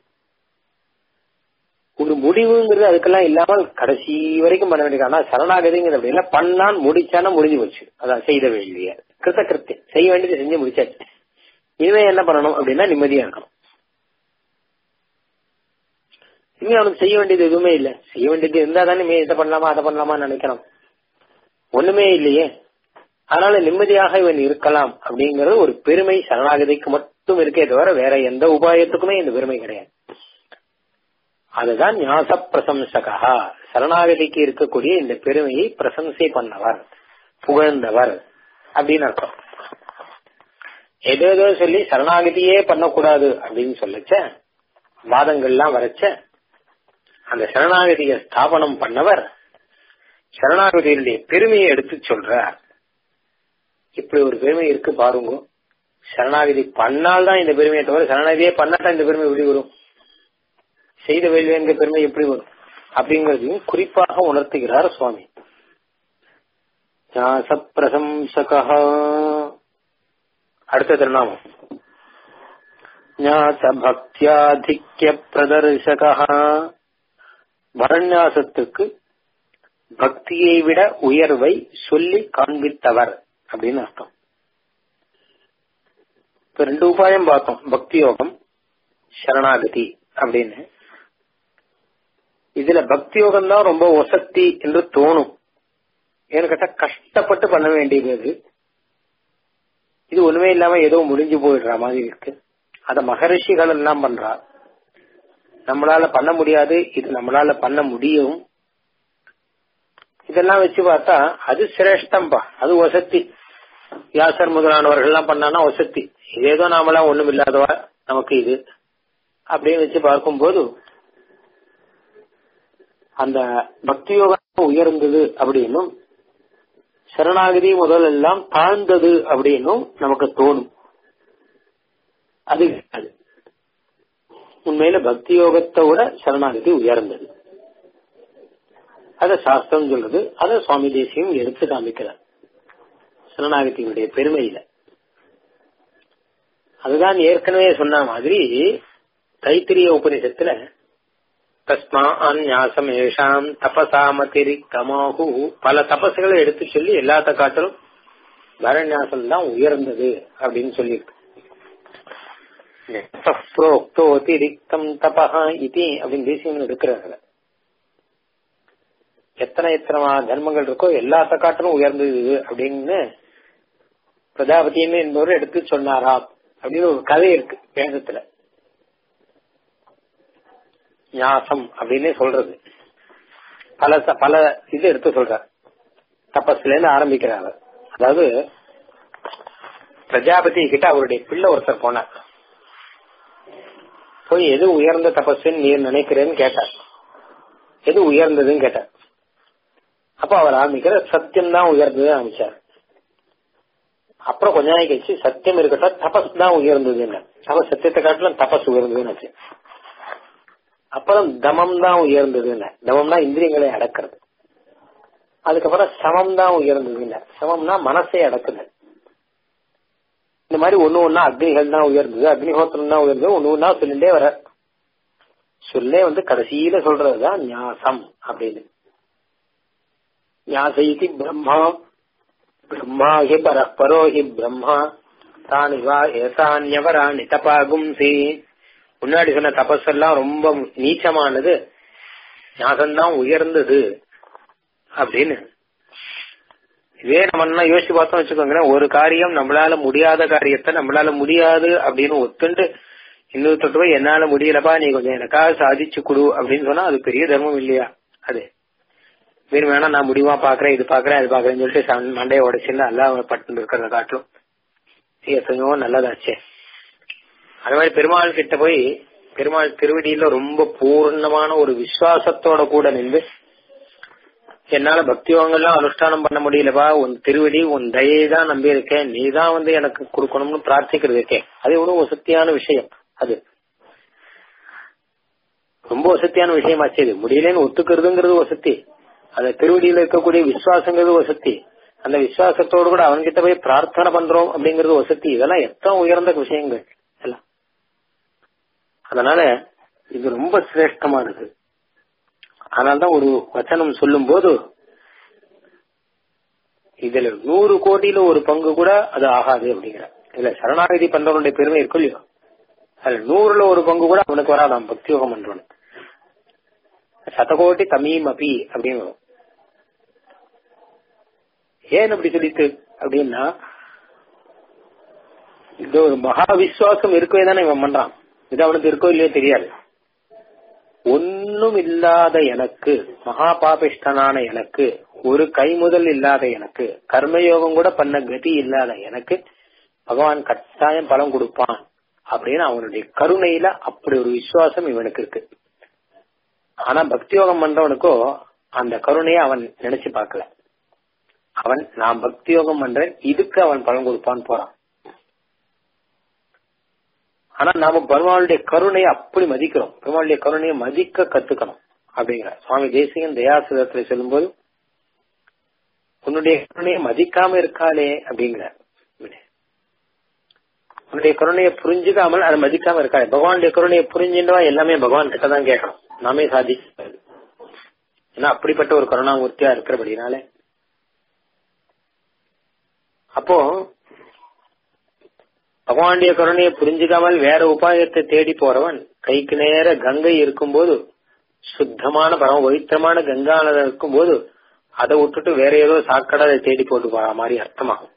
ஒரு முடிவுங்கிறது அதுக்கெல்லாம் இல்லாமல் கடைசி வரைக்கும் பண்ண வேண்டியது ஆனா சரணாகதிங்கிறது அப்படி இல்லை பண்ணான் முடிச்சானா முடிஞ்சு போச்சு அதான் செய்த வேண்டிய கிருத்த கிருத்தியம் செய்ய வேண்டியது செஞ்சு முடிச்சாச்சு இனிமே என்ன பண்ணணும் அப்படின்னா நிம்மதியா இருக்கணும் இனிமே அவனுக்கு செய்ய வேண்டியது எதுவுமே இல்லை செய்ய வேண்டியது இருந்தா தானே இனிமே இதை பண்ணலாமா அதை பண்ணலாமா நினைக்கணும் ஒண்ணுமே இல்லையே அதனால நிம்மதியாக இவன் இருக்கலாம் அப்படிங்கறது ஒரு பெருமை சரணாகதிக்கு மட்டும் இருக்கே தவிர வேற எந்த உபாயத்துக்குமே இந்த பெருமை கிடையாது அதுதான் ஞாச பிரசம்சகா சரணாகதிக்கு இருக்கக்கூடிய இந்த பெருமையை பிரசம்சை பண்ணவர் புகழ்ந்தவர் அப்படின்னு அர்த்தம் ஏதோ சொல்லி சரணாகதியே பண்ணக்கூடாது அப்படின்னு சொல்லச்ச வாதங்கள்லாம் வரைச்ச அந்த சரணாகதியை ஸ்தாபனம் பண்ணவர் சரணாகதியினுடைய பெருமையை எடுத்து சொல்றார் இப்படி ஒரு பெருமை இருக்கு பாருங்க சரணாகதி பண்ணால்தான் இந்த பெருமையை தவிர சரணாகதியே பண்ணாதான் இந்த பெருமை எப்படி வரும் செய்த வேள்வி என்கிற பெருமை எப்படி வரும் அப்படிங்கறதையும் குறிப்பாக உணர்த்துகிறார் சுவாமி பிரசம்சகா அடுத்த திருநாமம் ஞாச பக்தியாதிக்ய பிரதர்சகா வரண்யாசத்துக்கு பக்தியை விட உயர்வை சொல்லி காண்பித்தவர் அப்படின்னு அர்த்தம் இப்ப ரெண்டு உபாயம் பார்த்தோம் பக்தி யோகம் சரணாகதி அப்படின்னு இதுல பக்தி யோகம் தான் ரொம்ப ஒசக்தி என்று தோணும் ஏன்னு கேட்டா கஷ்டப்பட்டு பண்ண வேண்டியது இது ஒண்ணுமே இல்லாம ஏதோ முடிஞ்சு போயிடுற மாதிரி இருக்கு அத மகரிஷிகள் எல்லாம் பண்றா நம்மளால பண்ண முடியாது இது நம்மளால பண்ண முடியும் இதெல்லாம் வச்சு பார்த்தா அது சிரேஷ்டம்பா அது வசத்தி வியாசர் முதலானவர்கள் எல்லாம் பண்ணானா வசத்தி ஏதோ நாமெல்லாம் ஒண்ணும் இல்லாதவா நமக்கு இது அப்படின்னு வச்சு பார்க்கும்போது அந்த பக்தி யோகம் உயர்ந்தது அப்படின்னும் சரணாகதி முதல் எல்லாம் தாழ்ந்தது அப்படின்னும் நமக்கு தோணும் அது உண்மையில பக்தி யோகத்தை விட சரணாகதி உயர்ந்தது அத சாஸ்திரம் சொல்றது அத சுவாமி தேசியம் எடுத்து காமிக்கிறார் சரணாகதியினுடைய பெருமையில அதுதான் ஏற்கனவே சொன்ன மாதிரி தைத்திரிய உபநிஷத்துல தஸ்மா அந்யாசம் ஏஷாம் தபசாமதிரி கமாகு பல தபசுகளை எடுத்து சொல்லி எல்லாத்த காட்டிலும் வரநியாசம் தான் உயர்ந்தது அப்படின்னு சொல்லியிருக்கு புரோக்தோதிரிக்தம் தபஹா இது அப்படின்னு தேசியம் எடுக்கிறாங்க எத்தனை எத்தனை தர்மங்கள் இருக்கோ எல்லாத்த காட்டிலும் உயர்ந்தது இது அப்படின்னு பிரஜாபதினு என்பவர் எடுத்து சொன்னாரா அப்படின்னு ஒரு கதை இருக்கு வேதத்துல ஞாசம் அப்படின்னு சொல்றது பல பல இது எடுத்து சொல்ற தபஸ்ல இருந்து ஆரம்பிக்கிறாங்க அதாவது பிரஜாபதி கிட்ட அவருடைய பிள்ளை ஒருத்தர் போனார் போய் எது உயர்ந்த தபஸ்ன்னு நீர் நினைக்கிறேன்னு கேட்டார் எது உயர்ந்ததுன்னு கேட்டார் அப்ப அவர் ஆரம்பிக்கிற சத்தியம் தான் உயர்ந்தது ஆரம்பிச்சார் அப்புறம் கொஞ்ச நாள் கழிச்சு சத்தியம் இருக்கட்டும் தபஸ் தான் உயர்ந்ததுன்னு அப்ப சத்தியத்தை காட்டிலும் தபஸ் உயர்ந்ததுன்னு அப்புறம் தமம் தான் உயர்ந்ததுன்னு தமம்னா இந்திரியங்களை அடக்கிறது அதுக்கப்புறம் சமம் தான் உயர்ந்ததுன்னு சமம்னா மனசை அடக்குது இந்த மாதிரி ஒண்ணு ஒன்னா அக்னிகள் தான் உயர்ந்தது அக்னிஹோத்திரம் தான் உயர்ந்தது ஒண்ணு ஒன்னா சொல்லிட்டே வர சொல்லே வந்து கடைசியில சொல்றதுதான் ஞாசம் அப்படின்னு ஞாசைதி பிரம்மா பிரம்மா ஹி பரஸ்பரோ ஹி பிரம்மா தானி வா ஏசான்யவராணி தபாகும்சி முன்னாடி சொன்ன தபஸெல்லாம் ரொம்ப நீச்சமானது ஞாசம்தான் உயர்ந்தது அப்படின்னு இதே நம்ம யோசிச்சு பார்த்தோம் வச்சுக்கோங்களேன் ஒரு காரியம் நம்மளால முடியாத காரியத்தை நம்மளால முடியாது அப்படின்னு ஒத்துண்டு இன்னொருத்தட்டு போய் என்னால முடியலப்பா நீ கொஞ்சம் எனக்காக சாதிச்சு கொடு அப்படின்னு சொன்னா அது பெரிய தர்மம் இல்லையா அது வேணும் வேணா நான் முடிவா பாக்குறேன் இது பாக்குறேன் அது பாக்குறேன்னு சொல்லிட்டு மண்டையை உடைச்சுன்னு எல்லாம் பட்டு இருக்கிறத காட்டிலும் எத்தனையோ நல்லதாச்சே அது மாதிரி பெருமாள் கிட்ட போய் பெருமாள் திருவடியில ரொம்ப பூர்ணமான ஒரு விசுவாசத்தோட கூட நின்று என்னால பக்தியோகங்கள்லாம் அனுஷ்டானம் பண்ண முடியலப்பா உன் திருவடி உன் தயை தான் நம்பி இருக்கேன் நீ தான் வந்து எனக்கு கொடுக்கணும்னு பிரார்த்திக்கிறது இருக்கேன் அது எவ்வளவு வசத்தியான விஷயம் அது ரொம்ப வசத்தியான விஷயமாச்சு இது முடியலன்னு ஒத்துக்கிறதுங்கிறது வசதி அந்த திருவடியில இருக்கக்கூடிய விசுவாசங்கிறது வசதி அந்த விசுவாசத்தோடு கூட அவன்கிட்ட போய் பிரார்த்தனை பண்றோம் அப்படிங்கறது வசதி இதெல்லாம் எத்தனை உயர்ந்த விஷயங்கள் எல்லாம் அதனால இது ரொம்ப சிரேஷ்டமானது அதனால்தான் ஒரு வச்சனம் சொல்லும் போது இதுல நூறு கோடியில ஒரு பங்கு கூட அது ஆகாது அப்படிங்கிற இதுல சரணாகதி பண்றவனுடைய பெருமை இருக்கும் இல்லையோ அதுல நூறுல ஒரு பங்கு கூட அவனுக்கு வராதாம் பக்தியோகம் பண்றவனு சதகோட்டி தமீம் அபி அப்படின்னு வரும் ஏன் அப்படி சொல்லிட்டு அப்படின்னா இது ஒரு மகா விசுவாசம் இருக்கவே தானே இவன் பண்றான் இது அவனுக்கு இருக்கோ இல்லையோ தெரியாது ஒன்னும் இல்லாத எனக்கு மகா பாபிஷ்டனான எனக்கு ஒரு கைமுதல் இல்லாத எனக்கு கர்மயோகம் கூட பண்ண கதி இல்லாத எனக்கு பகவான் கட்டாயம் பலம் கொடுப்பான் அப்படின்னு அவனுடைய கருணையில அப்படி ஒரு விசுவாசம் இவனுக்கு இருக்கு ஆனா பக்தியோகம் பண்றவனுக்கோ அந்த கருணையை அவன் நினைச்சு பார்க்கல அவன் நான் பக்தியோகம் பண்றேன் இதுக்கு அவன் பலன் கொடுப்பான்னு போறான் ஆனா நாம பெருமாளுடைய கருணையை அப்படி மதிக்கிறோம் பெருமாளுடைய கருணையை மதிக்க கத்துக்கணும் அப்படிங்கிற சுவாமி தேசிகன் தயாசுதத்துல சொல்லும்போது உன்னுடைய கருணையை மதிக்காம இருக்காளே அப்படிங்கிற உன்னுடைய கருணையை புரிஞ்சுக்காமல் அதை மதிக்காம இருக்காளே பகவானுடைய கருணையை புரிஞ்சுட்டவா எல்லாமே பகவான் கிட்ட தான் கேட்கணும் நாமே சாதிக்காது ஏன்னா அப்படிப்பட்ட ஒரு கருணாமூர்த்தியா இருக்கிறபடினாலே அப்போ பகவானுடைய கருணையை புரிஞ்சுக்காமல் வேற உபாயத்தை தேடி போறவன் கைக்கு நேர கங்கை இருக்கும்போது சுத்தமான பரம பவித்திரமான கங்கானதம் இருக்கும்போது அதை விட்டுட்டு வேற ஏதோ சாக்கடை தேடி போட்டு போற மாதிரி அர்த்தமாகும்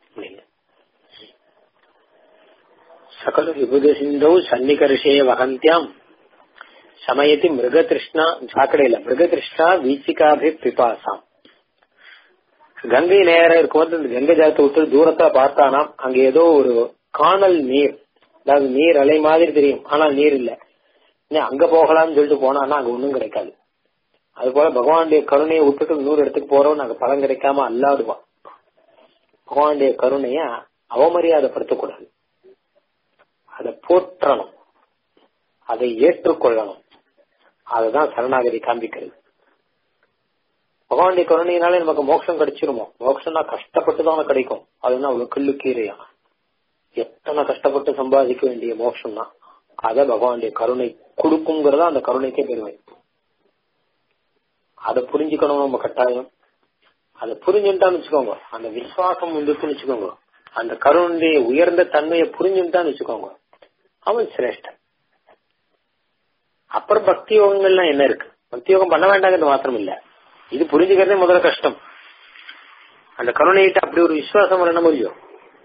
சகல விபுத சிந்தோ சன்னிகர்ஷே வகந்தியாம் சமயத்தி மிருக திருஷ்ணா சாக்கடையில மிருக திருஷ்ணா வீச்சிகாபி பிபாசாம் கங்கை நேரம் இருக்கும்போது இந்த கங்கை ஜலத்தை விட்டு தூரத்துல பார்த்தானாம் அங்க ஏதோ ஒரு காணல் நீர் அதாவது நீர் அலை மாதிரி தெரியும் ஆனா நீர் இல்ல அங்க போகலாம்னு சொல்லிட்டு போனான்னா அங்க ஒண்ணும் கிடைக்காது அது போல பகவானுடைய கருணையை விட்டுட்டு இன்னொரு இடத்துக்கு போறோம் அங்க பலன் கிடைக்காம அல்லாடுவான் பகவானுடைய கருணைய அவமரியாதைப்படுத்தக்கூடாது அதை போற்றணும் அதை ஏற்றுக்கொள்ளணும் அதுதான் சரணாகதி காண்பிக்கிறது பகவானுடைய கருணையினாலே நமக்கு மோட்சம் கிடைச்சிருமோ மோட்சம்னா கஷ்டப்பட்டு தான் கிடைக்கும் அதுனா அவ்வளவு கிள்ளு கீரையா எத்தனை கஷ்டப்பட்டு சம்பாதிக்க வேண்டிய மோட்சம் தான் அத பகவானுடைய கருணை கொடுக்குங்கிறதா அந்த கருணைக்கே பெருமை அதை புரிஞ்சுக்கணும் நம்ம கட்டாயம் அதை புரிஞ்சுட்டான்னு வச்சுக்கோங்க அந்த விசுவாசம் வந்துட்டுன்னு வச்சுக்கோங்க அந்த கருணைய உயர்ந்த தன்மையை புரிஞ்சுட்டான்னு வச்சுக்கோங்க அவன் சிரேஷ்டன் அப்புறம் பக்தி யோகங்கள்லாம் என்ன இருக்கு பக்தி யோகம் பண்ண வேண்டாங்கிறது மாத்திரம் இல்ல இது புரிஞ்சுக்கிறதே முதல்ல கஷ்டம் அந்த கருணையிட்ட அப்படி ஒரு விசுவாசம் வரணும் முடியும்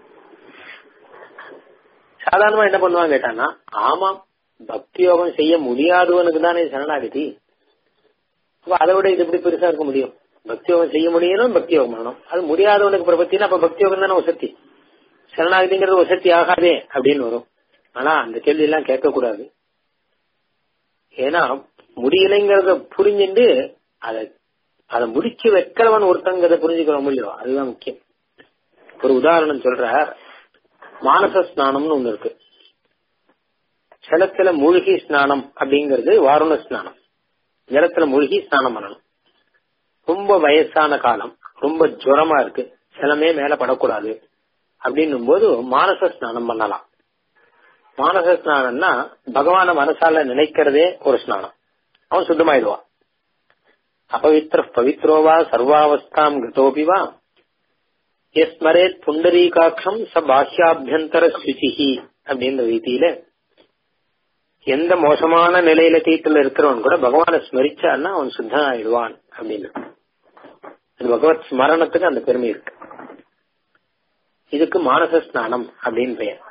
சாதாரணமா என்ன பண்ணுவாங்க கேட்டானா ஆமாம் பக்தி யோகம் செய்ய முடியாதவனுக்கு தானே சரணாகதி அதை விட இது எப்படி பெருசா இருக்க முடியும் பக்தி யோகம் செய்ய முடியணும் பக்தி யோகம் பண்ணணும் அது முடியாதவனுக்கு பிரபத்தினா அப்ப பக்தி யோகம் தானே வசதி சரணாகதிங்கிறது வசதி ஆகாதே அப்படின்னு வரும் ஆனா அந்த கேள்வி எல்லாம் கேட்க கூடாது ஏன்னா முடியலைங்கிறத புரிஞ்சுட்டு அதை அதை முடிச்சு வைக்கிறவன் ஒருத்தங்கிறத புரிஞ்சுக்கிறோம் இல்லையோ அதுதான் முக்கியம் ஒரு உதாரணம் சொல்ற மானச ஸ்நானம்னு ஒண்ணு இருக்கு ஜலத்துல மூழ்கி ஸ்நானம் அப்படிங்கிறது வாருண ஸ்நானம் ஜலத்துல மூழ்கி ஸ்நானம் பண்ணணும் ரொம்ப வயசான காலம் ரொம்ப ஜுரமா இருக்கு ஜலமே மேல படக்கூடாது அப்படின்னும் போது மானச ஸ்நானம் பண்ணலாம் மானச ஸ்நானம்னா பகவான மனசால நினைக்கிறதே ஒரு ஸ்நானம் அவன் சுத்தமாயிடுவான் அபவித்திர பவித்ரோவா சர்வாவஸ்தாம் கதோபிவா எஸ்மரேத் புண்டரீகாட்சம் ச பாஹ்யாபியந்தர சுச்சிஹி அப்படின்ற ரீதியில எந்த மோசமான நிலையில தீட்டுல இருக்கிறவன் கூட பகவானை ஸ்மரிச்சான்னா அவன் சுத்தன் ஆயிடுவான் அப்படின்னு அது பகவத் ஸ்மரணத்துக்கு அந்த பெருமை இருக்கு இதுக்கு மானச ஸ்நானம் அப்படின்னு பெயர்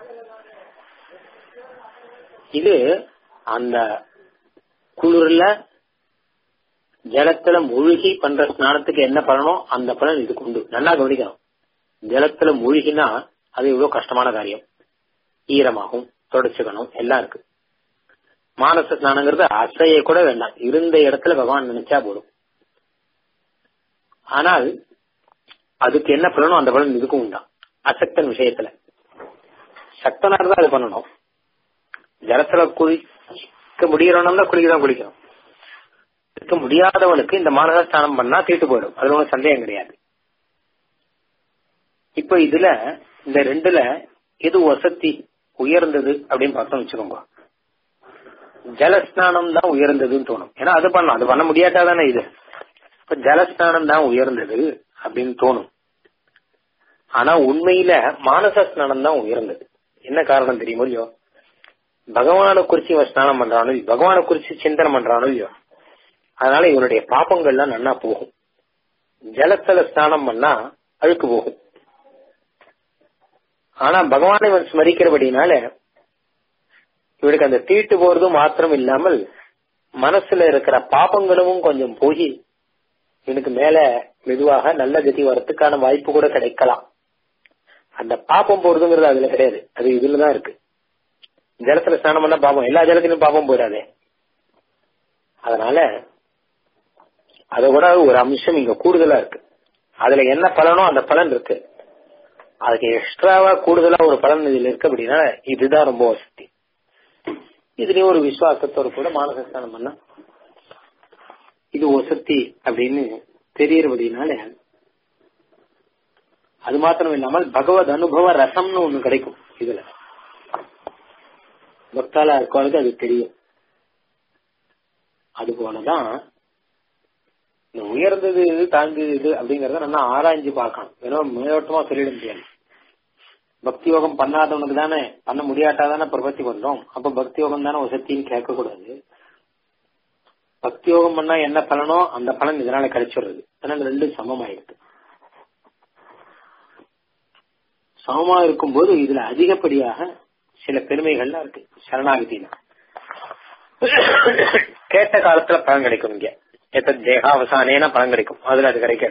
இது அந்த குளிர்ல ஜலத்துல மூழ்கி பண்ற ஸ்நானத்துக்கு என்ன பலனோ அந்த பலன் இதுக்கு உண்டு நல்லா கவனிக்கணும் ஜலத்துல மூழ்கினா அது எவ்வளவு கஷ்டமான காரியம் ஈரமாகும் தொடச்சுக்கணும் எல்லாம் இருக்கு மானச ஸ்நானங்கிறது அசைய கூட வேண்டாம் இருந்த இடத்துல பகவான் நினைச்சா போதும் ஆனால் அதுக்கு என்ன பலனோ அந்த பலன் இதுக்கும் உண்டா அசக்தன் விஷயத்துல சக்தனா இருந்தா அது பண்ணணும் ஜலத்துல குளிக்க முடியறவனா குளிக்கதான் குளிக்கணும் இருக்க முடியாதவனுக்கு இந்த மானச ஸ்நானம் பண்ணா தீட்டு போயிடும் அதுல ஒன்றும் சந்தேகம் கிடையாது இப்ப இதுல இந்த ரெண்டுல எது வசதி உயர்ந்தது அப்படின்னு பார்த்தோம் வச்சுக்கோங்க ஜலஸ்நானம் தான் உயர்ந்ததுன்னு தோணும் ஏன்னா அது பண்ணலாம் அது பண்ண முடியாட்டாதானே இது இப்ப ஜலஸ்நானம் தான் உயர்ந்தது அப்படின்னு தோணும் ஆனா உண்மையில மானச ஸ்நானம் தான் உயர்ந்தது என்ன காரணம் தெரியுமோ இல்லையோ பகவானை குறிச்சு இவன் ஸ்நானம் பண்றானோ இல்லையோ பகவானை குறிச்சு சிந்தனை பண்றானோ இல்லையோ அதனால இவனுடைய பாப்பங்கள்லாம் நன்னா போகும் ஜலத்துல ஸ்நானம் பண்ணா அழுக்கு போகும் ஆனா பகவானை இவன் ஸ்மரிக்கிறபடினால இவனுக்கு அந்த தீட்டு போறதும் மாத்திரம் இல்லாமல் மனசுல இருக்கிற பாப்பங்களும் கொஞ்சம் போய் இவனுக்கு மேல மெதுவாக நல்ல கதி வரத்துக்கான வாய்ப்பு கூட கிடைக்கலாம் அந்த பாப்பம் போறதுங்கிறது அதுல கிடையாது அது இதுலதான் இருக்கு ஜலத்துல ஸ்நானம் பண்ணா பாப்பம் எல்லா ஜலத்திலும் பாப்பம் போயிடாதே அதனால அத கூட ஒரு அம்சம் இங்க கூடுதலா இருக்கு அதுல என்ன பலனோ அந்த பலன் இருக்கு அதுக்கு எக்ஸ்ட்ராவா கூடுதலா ஒரு பலன் இதுல இருக்கு அப்படின்னா இதுதான் ரொம்ப வசதி இதுலயும் ஒரு விசுவாசத்தோடு கூட மானச ஸ்நானம் பண்ணா இது வசதி அப்படின்னு தெரியறபடினால அது மாத்திரம் இல்லாமல் பகவத் அனுபவ ரசம்னு ஒண்ணு கிடைக்கும் இதுல பக்தாலா இருக்கவங்களுக்கு அது தெரியும் அது போலதான் இந்த உயர்ந்தது இது தாழ்ந்தது இது அப்படிங்கறத நல்லா ஆராய்ஞ்சு பார்க்கணும் வெறும் மேலோட்டமா சொல்லிட முடியாது பக்தி யோகம் பண்ணாதவனுக்கு தானே பண்ண முடியாட்டாதானே பிரபத்தி பண்றோம் அப்ப பக்தி யோகம் தானே வசத்தின்னு கேட்க கூடாது பக்தி யோகம் பண்ணா என்ன பலனோ அந்த பலன் இதனால கிடைச்சிடுறது அதனால ரெண்டும் சமமாயிருக்கு சமமா இருக்கும்போது இதுல அதிகப்படியாக சில பெருமைகள்லாம் இருக்கு சரணாகதினா கேட்ட காலத்துல பலன் கிடைக்கும் இங்க எத்த தேகாவசானேன பலன் கிடைக்கும் அதுல அது கிடைக்காது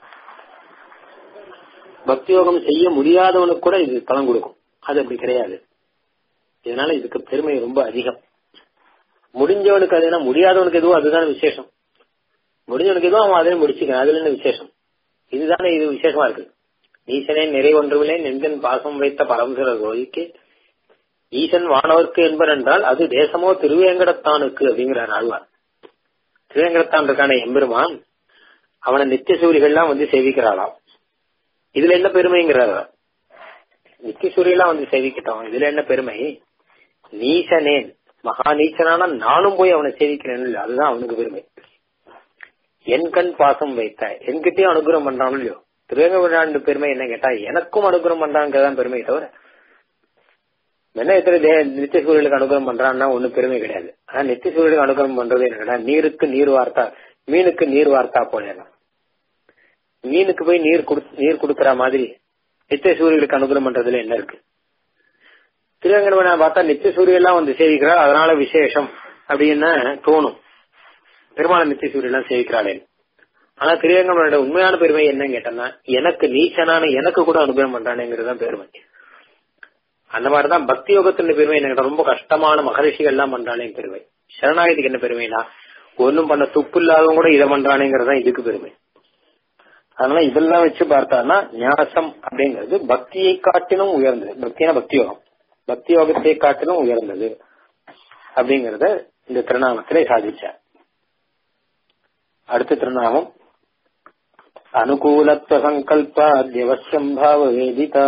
பக்தி யோகம் செய்ய முடியாதவனுக்கு கூட இது பலன் கொடுக்கும் அது அப்படி கிடையாது இதனால இதுக்கு பெருமை ரொம்ப அதிகம் முடிஞ்சவனுக்கு அது என்ன முடியாதவனுக்கு எதுவும் அதுதானே விசேஷம் முடிஞ்சவனுக்கு எதுவும் அவன் அதே முடிச்சுக்கான் அதுல என்ன விசேஷம் இதுதானே இது விசேஷமா இருக்கு ஈசனே நிறைவொன்றுமில்லை நெஞ்சன் பாசம் வைத்த பரமசிற கோயிக்கு ஈசன் வானவர்க்கு என்பர் என்றால் அது தேசமோ திருவேங்கடத்தானுக்கு அப்படிங்கிறார் ஆழ்வார் திருவேங்கடத்தான் இருக்கான எம்பெருமான் அவனை நித்திய சூரிகள்லாம் வந்து சேவிக்கிறாளாம் இதுல என்ன பெருமைங்கிறார் நித்திய சூரியெல்லாம் வந்து சேவிக்கட்டும் இதுல என்ன பெருமை நீசனேன் மகா நீச்சனான நானும் போய் அவனை சேவிக்கிறேன் இல்ல அதுதான் அவனுக்கு பெருமை என் கண் பாசம் வைத்த என்கிட்டயும் அனுகிரகம் பண்றானோ இல்லையோ திருவேங்கடாண்டு பெருமை என்ன கேட்டா எனக்கும் அனுகிரகம் பண்றாங்கிறதான் பெருமை தவிர என்ன எத்தனை நித்திய சூரியலுக்கு அனுகிரகம் பண்றான்னா ஒண்ணும் பெருமை கிடையாது ஆனா நித்திய சூரியலுக்கு அனுகிரகம் பண்றது என்னன்னா நீருக்கு நீர் வார்த்தா மீனுக்கு நீர் வார்த்தா போல மீனுக்கு போய் நீர் நீர் கொடுக்கற மாதிரி நித்திய சூரியலுக்கு அனுகிரகம் பண்றதுல என்ன இருக்கு திருவேங்கடவனை பார்த்தா நித்திய சூரியெல்லாம் வந்து சேவிக்கிறார் அதனால விசேஷம் அப்படின்னு தோணும் பெருமாள் நித்திய சூரியெல்லாம் சேவிக்கிறாளே ஆனா திருவேங்கடவனோட உண்மையான பெருமை என்னன்னு கேட்டோம்னா எனக்கு நீச்சனான எனக்கு கூட அனுகிரகம் பண்றானேங்கிறது தான் பெருமை அந்த மாதிரிதான் பக்தி யோகத்தின் பெருமை என்ன ரொம்ப கஷ்டமான மகரிஷிகள் எல்லாம் பண்றானே பெருமை சரணாகதிக்கு என்ன பெருமைனா ஒன்னும் பண்ண துப்பு இல்லாதவங்க கூட இதை பண்றானேங்கிறது தான் இதுக்கு பெருமை அதனால இதெல்லாம் வச்சு பார்த்தான்னா ஞாசம் அப்படிங்கிறது பக்தியை காட்டிலும் உயர்ந்தது பக்தினா பக்தி யோகம் பக்தி யோகத்தை காட்டிலும் உயர்ந்தது அப்படிங்கறத இந்த திருநாமத்திலே சாதிச்சார் அடுத்த திருநாமம் அனுகூலத்துவ சங்கல்பா தியவசியம் பாவ வேதிதா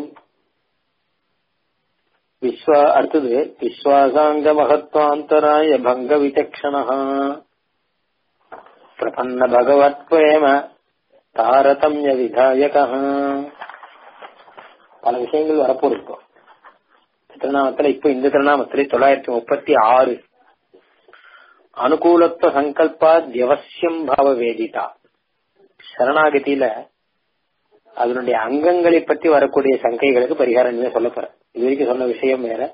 விஸ்வா அடுத்தது விஸ்வாசாங்க மகத்வாந்தராய பங்க விசக்ஷண பிரபன்ன பகவத் பிரேம தாரதமிய விதாயக பல விஷயங்கள் வரப்போது இப்போ திருநாமத்துல இப்ப இந்த திருநாமத்திலே தொள்ளாயிரத்தி முப்பத்தி ஆறு அனுகூலத்துவ சங்கல்பா தியவசியம் பாவ வேதிதா சரணாகதியில அதனுடைய அங்கங்களை பற்றி வரக்கூடிய சங்கைகளுக்கு பரிகாரம் இனிமே சொல்ல போறேன் இது வரைக்கும் சொன்ன விஷயம் வேற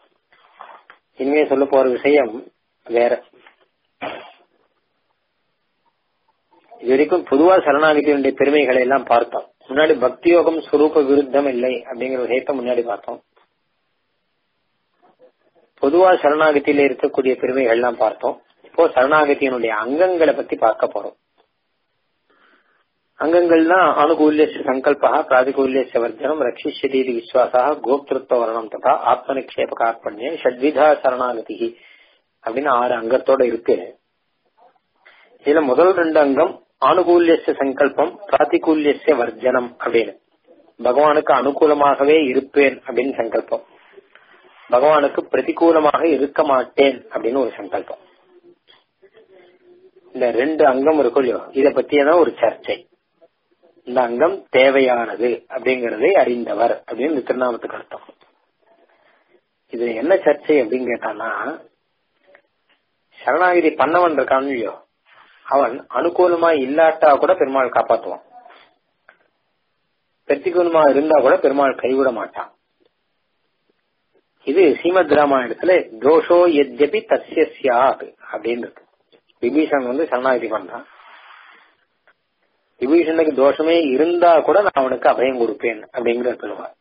இனிமே சொல்ல போற விஷயம் வேற இது வரைக்கும் பொதுவா சரணாகதியினுடைய பெருமைகளை எல்லாம் பார்த்தோம் முன்னாடி பக்தி யோகம் ஸ்வரூப விருத்தம் இல்லை அப்படிங்கிற விஷயத்த முன்னாடி பார்த்தோம் பொதுவா சரணாகதியில இருக்கக்கூடிய பெருமைகள் எல்லாம் பார்த்தோம் இப்போ சரணாகதியினுடைய அங்கங்களை பத்தி பார்க்க போறோம் அங்கங்கள்னா அனுகூல்ய சங்கல்பா பிராதிகூல்ய வர்ஜனம் ரட்சிஷதீதி விஸ்வாசா கோப்திருத்த வரணம் ததா ஆத்மநிக்ஷேப கார்பண்ய ஷட்விதா சரணாகதி அப்படின்னு ஆறு அங்கத்தோட இருக்கு இதுல முதல் ரெண்டு அங்கம் ஆனுகூல்ய சங்கல்பம் பிராதிகூல்ய வர்ஜனம் அப்படின்னு பகவானுக்கு அனுகூலமாகவே இருப்பேன் அப்படின்னு சங்கல்பம் பகவானுக்கு பிரதிகூலமாக இருக்க மாட்டேன் அப்படின்னு ஒரு சங்கல்பம் இந்த ரெண்டு அங்கம் இருக்கும் இல்லையோ இத பத்தியதான் ஒரு சர்ச்சை இந்த அங்கம் தேவையானது அப்படிங்கறதை அறிந்தவர் அப்படின்னு இந்த திருநாமத்துக்கு அர்த்தம் இது என்ன சர்ச்சை அப்படின்னு கேட்டானா சரணாகிதி பண்ணவன் இருக்கான் இல்லையோ அவன் அனுகூலமா இல்லாட்டா கூட பெருமாள் காப்பாத்துவான் பிரதிகூலமா இருந்தா கூட பெருமாள் கைவிட மாட்டான் இது ஸ்ரீமத் ராமாயணத்துல தோஷோ எத்யபி தஸ்ய சியாத் அப்படின்னு இருக்கு விபீஷன் வந்து சரணாகிதி பண்றான் விபீஷனுக்கு தோஷமே இருந்தா கூட நான் அவனுக்கு அபயம் கொடுப்பேன் அப்படிங்கிற பெருமாள்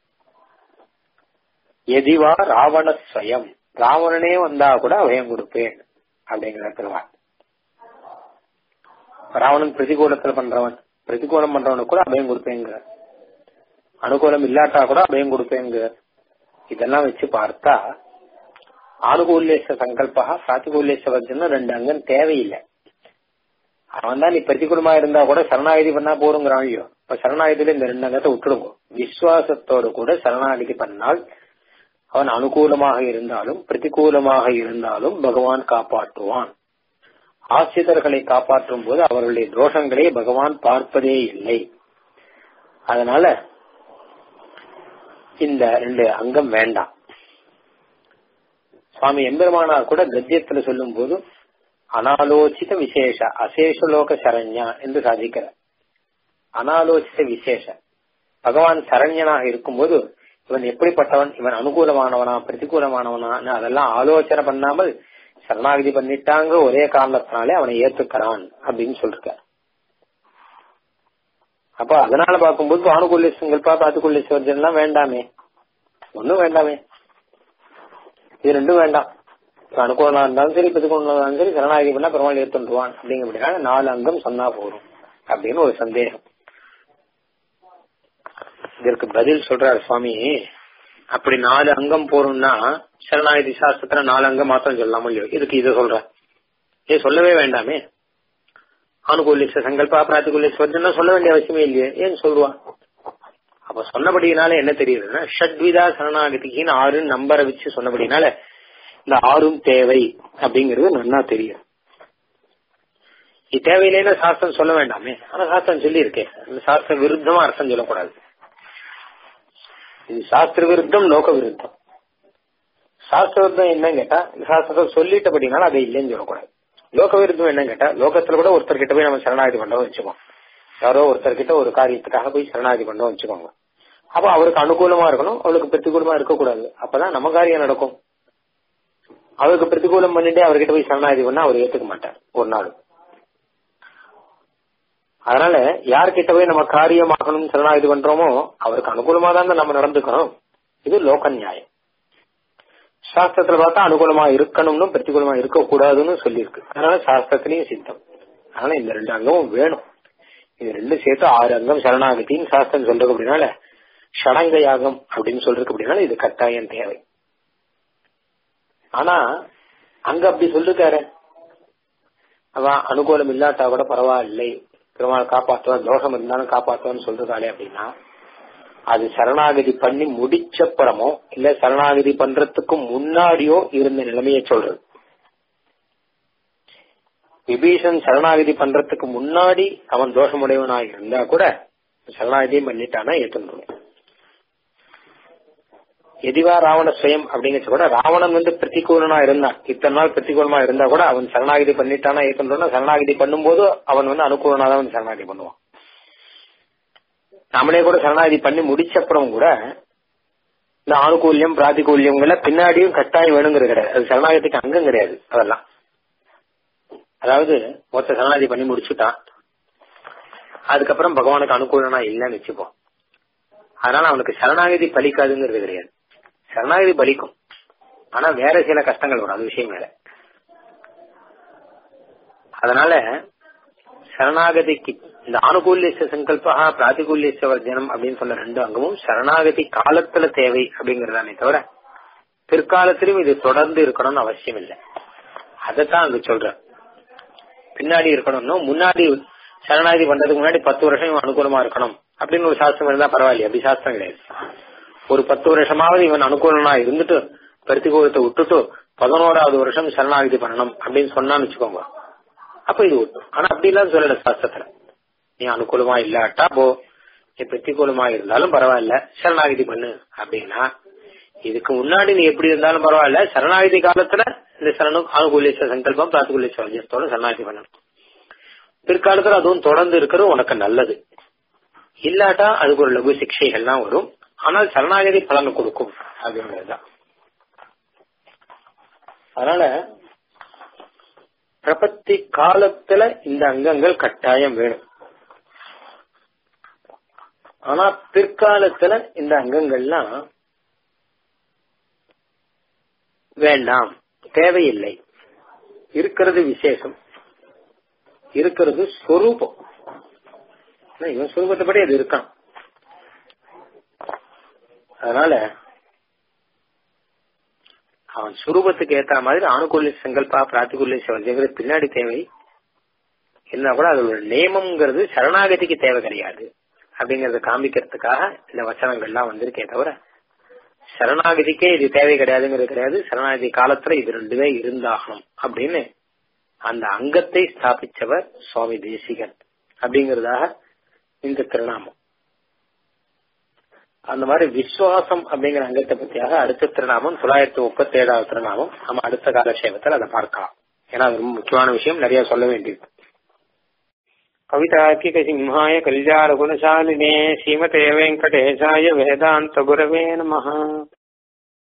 எதிவா ராவண ஸ்வயம் ராவணனே வந்தா கூட அபயம் கொடுப்பேன் அப்படிங்கிற பெருமாள் ராவணன் பிரதிகூலத்துல பண்றவன் பிரதிகூலம் பண்றவனுக்கு கூட அபயம் கொடுப்பேங்கிற அனுகூலம் இல்லாட்டா கூட அபயம் கொடுப்பேங்கிற இதெல்லாம் வச்சு பார்த்தா ஆனுகூல்யச சங்கல்பா பிராத்திகூல்யச வர்ஜனம் ரெண்டு அங்கம் தேவையில்லை அவன் தான் நீ பிரதிகூலமா இருந்தா கூட சரணாகதி பண்ணா போருங்கிறான் ஐயோ இப்ப சரணாகதியில இந்த ரெண்டு அங்கத்தை விட்டுடுங்க விசுவாசத்தோடு கூட சரணாகதி பண்ணால் அவன் அனுகூலமாக இருந்தாலும் பிரதிகூலமாக இருந்தாலும் பகவான் காப்பாற்றுவான் ஆசிரியர்களை காப்பாற்றும் போது அவர்களுடைய தோஷங்களை பகவான் பார்ப்பதே இல்லை அதனால இந்த ரெண்டு அங்கம் வேண்டாம் சுவாமி எம்பெருமானார் கூட கத்தியத்துல சொல்லும் போது அனாலோசித விசேஷ அசேஷலோக சரண்யா என்று சாதிக்கிறார் அனாலோசித விசேஷ பகவான் சரண்யனாக இருக்கும்போது இவன் எப்படிப்பட்டவன் இவன் அனுகூலமானவனா பிரதிகூலமானவனா அதெல்லாம் ஆலோசனை பண்ணாமல் சரணாகதி பண்ணிட்டாங்க ஒரே காரணத்தினாலே அவனை ஏத்துக்கிறான் அப்படின்னு சொல்லிருக்கார் அப்ப அதனால பார்க்கும்போது ஆணுகுல்ய சங்கல்பா பாத்துக்குள்ளிய சோர்ஜன் எல்லாம் வேண்டாமே ஒன்னும் வேண்டாமே இது ரெண்டும் வேண்டாம் அனுகூலமா இருந்தாலும் சரி பிரதிகூலம் இருந்தாலும் சரி சரணாகதி பண்ணா பெருமாள் ஏத்துருவான் அப்படிங்கிறதுக்காக நாலு அங்கம் சொன்னா போதும் அப்படின்னு ஒரு சந்தேகம் இதற்கு பதில் சொல்றாரு சுவாமி அப்படி நாலு அங்கம் போறோம்னா சரணாகதி சாஸ்திரத்துல நாலு அங்கம் மாத்திரம் சொல்லாம இல்லையோ இதுக்கு இதை சொல்ற ஏ சொல்லவே வேண்டாமே அனுகூலிச்ச சங்கல்பா பிராத்திகூலிச்ச சொல்ல வேண்டிய அவசியமே இல்லையே ஏன் சொல்லுவான் அப்ப சொன்னபடினால என்ன தெரியுதுன்னா ஷட்விதா சரணாகதிக்குன்னு ஆறு நம்பரை வச்சு சொன்னபடினால இந்த ஆறும் தேவை அப்படிங்கிறது நன்னா தெரியும் இது தேவையில்லைன்னு சாஸ்திரம் சொல்ல வேண்டாமே ஆனா சாஸ்திரம் சொல்லி இருக்கேன் இந்த சாஸ்திர விருத்தமா அர்த்தம் சொல்லக்கூடாது இது சாஸ்திர விருத்தம் லோக விருத்தம் சாஸ்திர விருத்தம் என்னன்னு கேட்டா இந்த சாஸ்திரத்தை சொல்லிட்டபடினால அதை இல்லைன்னு சொல்லக்கூடாது லோக விருத்தம் என்னன்னு கேட்டா லோகத்துல கூட ஒருத்தர் கிட்ட போய் நம்ம சரணாகதி பண்றோம் வச்சுக்கோம் யாரோ ஒருத்தர் கிட்ட ஒரு காரியத்துக்காக போய் சரணாகதி பண்றோம் வச்சுக்கோங்க அப்போ அவருக்கு அனுகூலமா இருக்கணும் அவளுக்கு பிரதிகூலமா இருக்கக்கூடாது அப்பதான் நம்ம காரியம் நடக்கும் அவருக்கு பிரதிகூலம் பண்ணிட்டு அவர்கிட்ட போய் சரணாகதி பண்ணா அவர் ஏத்துக்க மாட்டார் ஒரு நாள் அதனால யார்கிட்ட போய் நம்ம காரியமாகணும் சரணாகதி பண்றோமோ அவருக்கு அனுகூலமா தான் நம்ம நடந்துக்கணும் இது லோக நியாயம் சாஸ்திரத்துல பார்த்தா அனுகூலமா இருக்கணும்னு பிரதிகூலமா இருக்க கூடாதுன்னு சொல்லியிருக்கு அதனால சாஸ்திரத்திலையும் சித்தம் அதனால இந்த ரெண்டு அங்கமும் வேணும் இது ரெண்டு சேர்த்து ஆறு அங்கம் சரணாகத்தின்னு சாஸ்திரம் சொல்றது அப்படின்னால ஷடங்க யாகம் அப்படின்னு சொல்றதுக்கு அப்படின்னால இது கட்டாயம் தேவை ஆனா அங்க அப்படி சொல்லிருக்காரு அவன் அனுகூலம் இல்லாட்டா கூட பரவாயில்லை பெருமாள் காப்பாற்றுவான் தோஷம் இருந்தாலும் காப்பாற்றுவான்னு சொல்றாளே அப்படின்னா அது சரணாகதி பண்ணி முடிச்சப்புறமோ இல்ல சரணாகதி பண்றதுக்கு முன்னாடியோ இருந்த நிலைமையை சொல்றது விபீஷன் சரணாகதி பண்றதுக்கு முன்னாடி அவன் தோஷமுடையவனா இருந்தா கூட சரணாகதியும் பண்ணிட்டானா ஏத்துருவேன் எதிவா ராவண சுயம் அப்படிங்கிறது கூட ராவணன் வந்து பிரதிகூலனா இருந்தான் இத்தனை நாள் பிரதிகூலமா இருந்தா கூட அவன் சரணாகதி பண்ணிட்டானா ஏத்துன்றோம்னா சரணாகதி பண்ணும்போது அவன் வந்து அனுகூலனா தான் சரணாகதி பண்ணுவான் நம்மளே கூட சரணாகதி பண்ணி முடிச்சப்புறம் கூட இந்த ஆணுகூல்யம் பிராதிகூல்யங்கள பின்னாடியும் கட்டாயம் வேணுங்கிறது கிடையாது அது சரணாகதிக்கு அங்கம் கிடையாது அதெல்லாம் அதாவது மொத்த சரணாகதி பண்ணி முடிச்சுட்டான் அதுக்கப்புறம் பகவானுக்கு அனுகூலனா இல்லைன்னு வச்சுப்போம் அதனால அவனுக்கு சரணாகதி பலிக்காதுங்கிறது கிடையாது சரணாகதி பலிக்கும் ஆனா வேற சில கஷ்டங்கள் வரும் அது விஷயம் வேற அதனால சரணாகதிக்கு இந்த ஆனுகூல்யச சங்கல்பா பிராதிகூல்யச வர்ஜனம் அப்படின்னு சொன்ன ரெண்டு அங்கமும் சரணாகதி காலத்துல தேவை அப்படிங்கறதானே தவிர பிற்காலத்திலும் இது தொடர்ந்து இருக்கணும்னு அவசியம் இல்லை அதைத்தான் அங்க சொல்ற பின்னாடி இருக்கணும்னா முன்னாடி சரணாகதி பண்றதுக்கு முன்னாடி பத்து வருஷம் இவன் அனுகூலமா இருக்கணும் அப்படின்னு ஒரு சாஸ்திரம் இருந்தா பரவாயில்ல அப்படி சாஸ்திரம் கிடையாது ஒரு பத்து வருஷமாவது இவன் அனுகூலமா இருந்துட்டு பிரதிகூலத்தை விட்டுட்டு பதினோராவது வருஷம் சரணாகதி பண்ணணும் அப்படின்னு சொன்னான்னு வச்சுக்கோங்க அப்ப இது ஒட்டும் ஆனா அப்படி எல்லாம் சொல்லல சாஸ்திரத்துல நீ அனுகூலமா இல்லாட்டா போ நீ பிரதிகூலமா இருந்தாலும் பரவாயில்ல சரணாகதி பண்ணு அப்படின்னா இதுக்கு முன்னாடி நீ எப்படி இருந்தாலும் பரவாயில்ல சரணாகதி காலத்துல இந்த சரணு அனுகூலேச சங்கல்பம் பிராத்திகூலேச வஞ்சத்தோட சரணாகதி பண்ணணும் பிற்காலத்துல அதுவும் தொடர்ந்து இருக்கிறது உனக்கு நல்லது இல்லாட்டா அதுக்கு ஒரு லகு சிக்ஷைகள்லாம் வரும் ஆனால் சரணாகதி பலனை கொடுக்கும் அப்படிங்கிறதுதான் அதனால பிரபத்தி காலத்துல இந்த அங்கங்கள் கட்டாயம் வேணும் ஆனா பிற்காலத்துல இந்த அங்கங்கள்லாம் வேண்டாம் தேவையில்லை இருக்கிறது விசேஷம் இருக்கிறது ஸ்வரூபம் இவன் சுரூபத்தைப்படி அது இருக்கான் அதனால அவன் சுரூபத்துக்கு ஏத்த மாதிரி ஆணுக்குள்ள சங்கல்பா பிராத்திகுள்ள வர்ஜங்கிறது பின்னாடி தேவை என்ன கூட அதோட நியமம்ங்கிறது சரணாகதிக்கு தேவை கிடையாது அப்படிங்கறத காமிக்கிறதுக்காக இந்த வச்சனங்கள்லாம் வந்திருக்கே தவிர சரணாகதிக்கே இது தேவை கிடையாதுங்கிறது கிடையாது சரணாகதி காலத்துல இது ரெண்டுமே இருந்தாகணும் அப்படின்னு அந்த அங்கத்தை ஸ்தாபிச்சவர் சுவாமி தேசிகன் அப்படிங்கறதாக இந்த திருநாமம் அந்த மாதிரி விசுவாசம் அப்படிங்கிற அங்கத்தை பத்தியாக அடுத்த திருநாமம் தொள்ளாயிரத்தி முப்பத்தி ஏழாவது திருநாமம் நம்ம அடுத்த காலக்ஷேபத்தில் அதை பார்க்கலாம் ஏன்னா அது ரொம்ப முக்கியமான விஷயம் நிறைய சொல்ல வேண்டியது கவிதாக்கிக சிம்ஹாய கல்யாண குணசாலினே ஸ்ரீமதே வெங்கடேசாய வேதாந்த குரவே நம